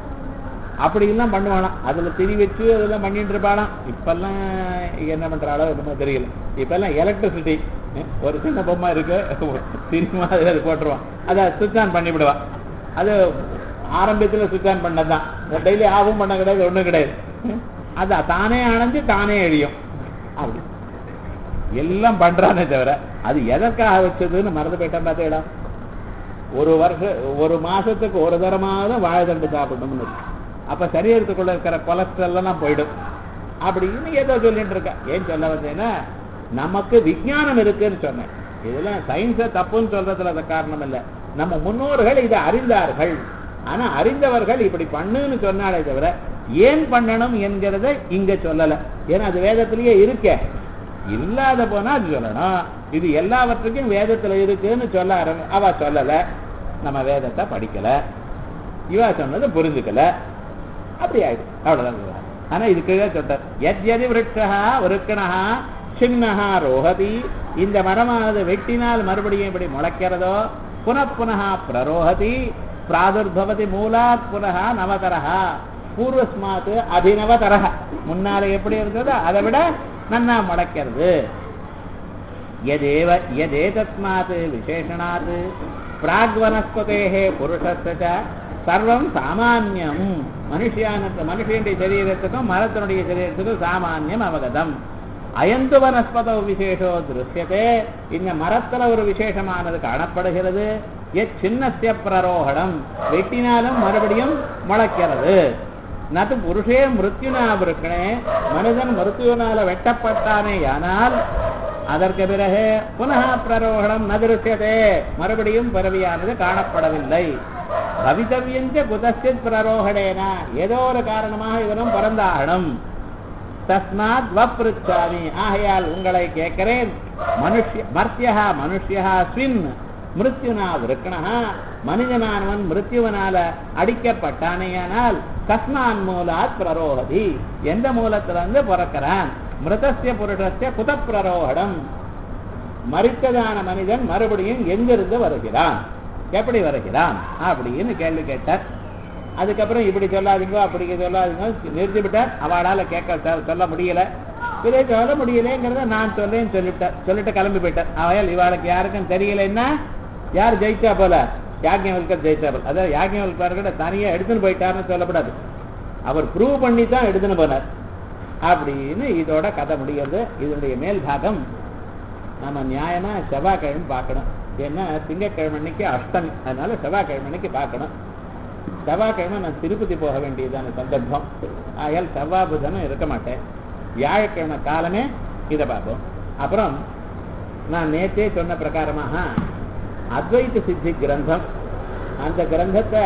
அப்படி எல்லாம் பண்ணுவானாம் அதுல திரி வச்சு அதெல்லாம் பண்ணிட்டு இருப்பானாம் இப்பெல்லாம் என்ன பண்றாளோ என்னமோ தெரியல இப்பெல்லாம் எலக்ட்ரிசிட்டி ஒரு சின்ன பொம்மை இருக்கு திரி மாதிரி அது போட்டுருவான் அதை சுவிட்ச் ஆன் பண்ணி விடுவான் அது ஆரம்பத்துல சுவிட்ச் ஆன் பண்ணதுதான் டெய்லி ஆஃபும் பண்ண கிடையாது ஒண்ணும் கிடையாது அது தானே அணைஞ்சு தானே எழியும் அப்படி எல்லாம் பண்றானே தவிர அது எதற்காக வச்சதுன்னு மறந்து போயிட்டேன் பார்த்தேடா ஒரு வருஷம் ஒரு மாசத்துக்கு ஒரு தரமாவது வாழைத்தண்டு சாப்பிடணும்னு இருக்கு. அப்ப சரீரத்துக்குள்ள இருக்கிற கொலஸ்ட்ரால் எல்லாம் போயிடும் அப்படின்னு ஏதோ சொல்லிட்டு இருக்கா ஏன் சொல்ல வந்தேன்னா நமக்கு விஞ்ஞானம் இருக்குன்னு சொன்னேன் இதெல்லாம் சயின்ஸை தப்புன்னு சொல்றதுல அது காரணம் இல்லை நம்ம முன்னோர்கள் இதை அறிந்தார்கள் ஆனா அறிந்தவர்கள் இப்படி பண்ணுன்னு சொன்னாலே தவிர ஏன் பண்ணணும் என்கிறத இங்க சொல்லல ஏன்னா அது வேதத்திலேயே இருக்கே இல்லாத போனா அது சொல்லணும் இது எல்லாவற்றுக்கும் வேதத்துல இருக்குன்னு சொல்ல ஆரம்பி அவ சொல்லல நம்ம வேதத்தை படிக்கல இவா சொன்னதை புரிஞ்சுக்கல அப்படி ஆயிடுச்சு அவ்வளவுதான் விவகாரம். ஆனா இது கீழே சொல்றார் எத்யதி விருட்சா விருக்கணா சின்னஹா ரோஹதி இந்த மரமானது வெட்டினால் மறுபடியும் இப்படி முளைக்கிறதோ புனః பிரரோஹதி பிராதுர்பவதி மூலாத் புனः நவதரஹா பூர்வஸ்மாத் அபிநவதரஹ முன்னால எப்படி இருந்ததோ அதை விட நன்னா முளைக்கிறது यदेव यदेतस्मात् विशेषणात् प्राग्वनस्पतेः पुरुषस्य च சர்வம் சாமான்யம் மனுஷியானத்து மனுஷனுடைய சரீரத்துக்கும் மரத்தினுடைய சரீரத்துக்கும் சாமான்யம் அவகதம் அயந்து வனஸ்பத விசேஷோ திருஷ்யத்தே இந்த மரத்துல ஒரு விசேஷமானது காணப்படுகிறது எச் சின்னசிய பிரரோகணம் வெட்டினாலும் மறுபடியும் முளைக்கிறது நது புருஷே மிருத்யுனா விருக்கணே மனிதன் மிருத்யுனால வெட்டப்பட்டானே ஆனால் அதற்கு பிறகு புனः பிரரோகணம் நதிருஷ்யதே மறுபடியும் பிறவியானது காணப்படவில்லை பவிதவியஞ்ச குதஸ்தித் பிரரோகணேன ஏதோ ஒரு காரணமாக இவனும் பிறந்தாகணும் தஸ்மாத் வப்ருச்சாமி ஆகையால் உங்களை கேட்கிறேன் மனுஷ்ய மர்த்தியா மனுஷ்யா ஸ்வின் மிருத்யுனா விருக்கணா மனிதனானவன் மிருத்யுவனால அடிக்கப்பட்டானேயானால் கஸ்மான் மூலாத் பிரரோகதி எந்த மூலத்திலிருந்து பிறக்கிறான் மிருதஸ்ய புருஷஸ்ய குத பிரரோகணம் மறித்ததான மனிதன் மறுபடியும் எங்கிருந்து வருகிறான் எப்படி வருகிறான் அப்படின்னு கேள்வி கேட்டார் அதுக்கப்புறம் இப்படி சொல்லாதீங்க அப்படி சொல்லாதீங்க நிறுத்தி விட்டார் அவளால கேட்க சொ- சொல்ல முடியல இதை சொல்ல முடியலங்கிறத நான் சொல்லேன்னு சொல்லிவிட்டேன் சொல்லிட்டு கிளம்பி போயிட்டேன் அவள் இவாளுக்கு யாருக்கும் தெரியலைன்னா யார் ஜெயிச்சா போல யாக்ஞவல்கர் ஜெயிச்சா போல அதாவது யாக்ஞவல்கர் கூட தனியா எடுத்துன்னு போயிட்டாருன்னு சொல்லப்படாது அவர் ப்ரூவ் பண்ணி தான் எடுத்துன்னு போனார் அப்படின்னு இதோட கதை முடிகிறது இதனுடைய மேல் பாகம் நம்ம நியாயமா செவ்வாய்க்கிழமை பார்க்கணும் ஏன்னா திங்கட்கிழமை அன்னைக்கு அஷ்டமி அதனால செவ்வாய்க்கிழமை அன்னைக்கு பார்க்கணும் செவ்வாய்க்கிழமை நான் திருப்பதி போக வேண்டியதான சந்தர்ப்பம் ஆகையால் செவ்வாய் புதனும் இருக்க மாட்டேன் வியாழக்கிழமை காலமே இதை பார்ப்போம் அப்புறம் நான் நேற்றே சொன்ன பிரகாரமாக அத்வைத சித்தி கிரந்தம் அந்த கிரந்தத்தை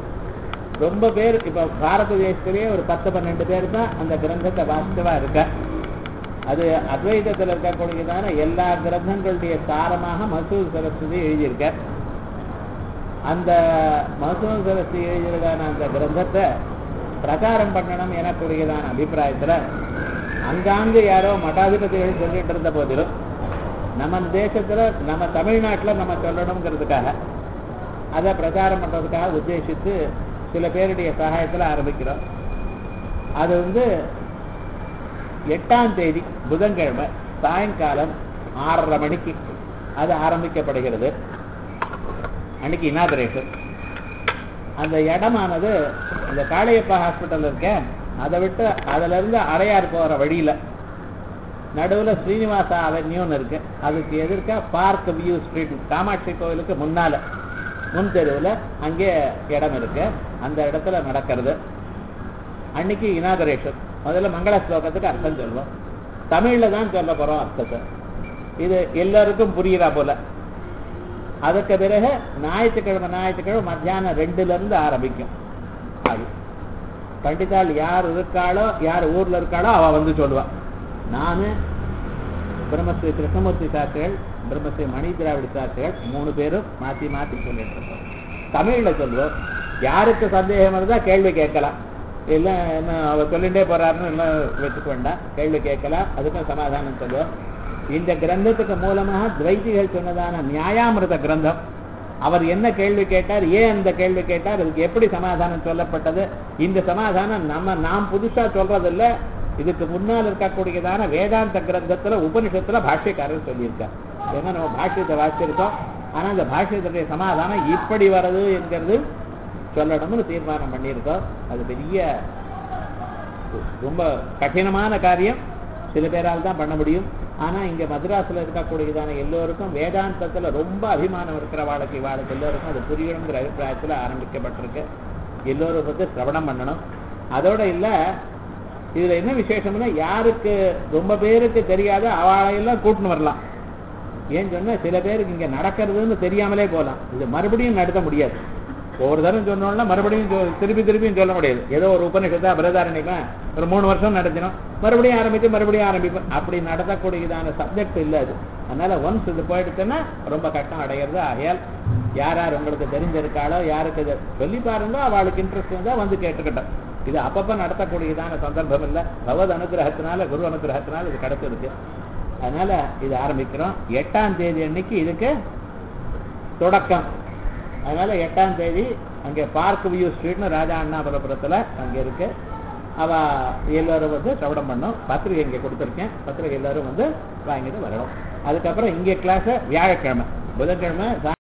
ரொம்ப பேர் இப்போ பாரத தேசத்திலேயே ஒரு பத்து பன்னெண்டு பேர் தான் அந்த கிரந்தத்தை வாசித்தவா இருக்க அது அத்வைதத்தில் இருக்கக்கூடியதான எல்லா கிரந்தங்களுடைய சாரமாக மசூர் சரஸ்வதி எழுதியிருக்க அந்த மசூர் சரஸ்வதி எழுதியிருக்கான அந்த கிரந்தத்தை பிரச்சாரம் பண்ணணும் எனக்கூடியதான அபிப்பிராயத்துல அங்காங்கு யாரோ மட்டாதிபதிகள் சொல்லிட்டு இருந்த போதிலும் நம்ம தேசத்துல நம்ம தமிழ்நாட்டுல நம்ம சொல்லணுங்கிறதுக்காக அதை பிரச்சாரம் பண்றதுக்காக உத்தேசித்து சில பேருடைய சகாயத்துல ஆரம்பிக்கிறோம் அது வந்து எட்டாம் தேதி புதன்கிழமை சாயங்காலம் ஆறரை மணிக்கு அது ஆரம்பிக்கப்படுகிறது அன்னைக்கு இனாகரேஷன் அந்த இடமானது இந்த காளையப்பா ஹாஸ்பிட்டல் இருக்க அதை விட்டு அதுல இருந்து அடையார் போற வழியில நடுவுல ஸ்ரீனிவாசா அவென்யூன்னு இருக்கு அதுக்கு எதிர்க்க பார்க் வியூ ஸ்ட்ரீட் காமாட்சி கோவிலுக்கு முன்னால முன் தெருவுல அங்கே இடம் இருக்கு அந்த இடத்துல நடக்கிறது அன்னைக்கு இனாகரேஷன் முதல்ல மங்கள ஸ்லோகத்துக்கு அர்த்தம் சொல்லுவோம் தமிழ்ல தான் சொல்ல போறோம் அர்த்தத்தை இது எல்லாருக்கும் புரியுறா போல அதுக்கு பிறகு ஞாயிற்றுக்கிழமை ஞாயிற்றுக்கிழமை மத்தியானம் ரெண்டுல இருந்து ஆரம்பிக்கும் அது பண்டிதாள் யார் இருக்காளோ யார் ஊர்ல இருக்காளோ அவ வந்து சொல்லுவா நானு பிரம்மஸ்ரீ கிருஷ்ணமூர்த்தி சாஸ்திரிகள் பிரம்மஸ்ரீ மணி திராவிட சாஸ்திரிகள் மூணு பேரும் மாத்தி மாத்தி சொல்லிட்டு இருக்கோம் தமிழ்ல சொல்லுவோம் யாருக்கு சந்தேகம் இருந்தா கேள்வி கேட்கலாம் இல்ல என்ன அவர் சொல்லிட்டே போறாருன்னு எல்லாம் வச்சுக்க வேண்டாம் கேள்வி கேட்கலாம் அதுக்கும் சமாதானம் சொல்லுவோம் இந்த கிரந்தத்துக்கு மூலமாக துவைதிகள் சொன்னதான நியாயாமிருத கிரந்தம் அவர் என்ன கேள்வி கேட்டார் ஏன் அந்த கேள்வி கேட்டார் அதுக்கு எப்படி சமாதானம் சொல்லப்பட்டது இந்த சமாதானம் நம்ம நாம் புதுசா சொல்றதில்ல இதுக்கு முன்னால் இருக்கக்கூடியதான வேதாந்த கிரந்தத்துல உபனிஷத்துல பாஷ்யக்காரர் சொல்லியிருக்கார் ஏன்னா நம்ம பாஷ்யத்தை வாசிச்சிருக்கோம் ஆனா அந்த பாஷ்யத்துடைய சமாதானம் இப்படி வருது என்கிறது சொல்லணும்னு தீர்மானம் பண்ணியிருக்கோம் அது பெரிய ரொம்ப கடினமான காரியம் சில பேரால் தான் பண்ண முடியும் ஆனா இங்க மദ്രാஸ்ல இருக்கக்கூடியதான எல்லோருக்கும் வேதாந்தத்துல ரொம்ப அபிமானம் இருக்கிற வாழ்க்கை வாழ்க்கை எல்லோருக்கும் அது புரியணுங்கிற அபிப்பிராயத்துல ஆரம்பிக்கப்பட்டிருக்கு எல்லோரும் வந்து சிரவணம் பண்ணணும் அதோட இல்ல இதுல என்ன விசேஷம்னா யாருக்கு ரொம்ப பேருக்கு தெரியாத அவளையெல்லாம் கூட்டின்னு வரலாம் ஏன்னு சொன்னா சில பேருக்கு இங்க நடக்கிறதுன்னு தெரியாமலே போகலாம் இது மறுபடியும் நடத்த முடியாது ஒவ்வொரு தரம் சொன்னோம்னா மறுபடியும் சொ- திருப்பி திருப்பியும் சொல்ல முடியாது ஏதோ ஒரு உபநிஷத்தா பிரதாரணிக்கலாம் ஒரு மூணு வருஷம் நடத்தினோம் மறுபடியும் ஆரம்பிச்சு மறுபடியும் ஆரம்பிப்போம் அப்படி நடத்தக்கூடியதான சப்ஜெக்ட் இல்லை அது அதனால ஒன்ஸ் இது போயிடுச்சுன்னா ரொம்ப கஷ்டம் அடைகிறது ஆகையால் யார் யார் உங்களுக்கு தெரிஞ்சிருக்காளோ யாருக்கு இது சொல்லி பாருங்க அவளுக்கு இன்ட்ரெஸ்ட் இருந்தா வந்து கேட்டுக்கிட்டோம் இது அப்பப்ப நடத்தக்கூடியதான சந்தர்ப்பம் இல்லை பகவத் அனுகிரகத்தினால குரு அனுகிரகத்தினால இது கிடைச்சிருக்கு அதனால இது ஆரம்பிக்கிறோம் எட்டாம் தேதி அன்னைக்கு இதுக்கு தொடக்கம் அதனால எட்டாம் தேதி அங்கே பார்க் வியூ ஸ்ட்ரீட்னு ராஜா அண்ணாபுரபுரத்துல அங்க இருக்கு அவ எல்லாரும் வந்து சவடம் பண்ணும் பத்திரிகை இங்கே கொடுத்துருக்கேன் பத்திரிகை எல்லாரும் வந்து வாங்கிட்டு வரணும் அதுக்கப்புறம் இங்கே கிளாஸ் வியாழக்கிழமை புதன்கிழமை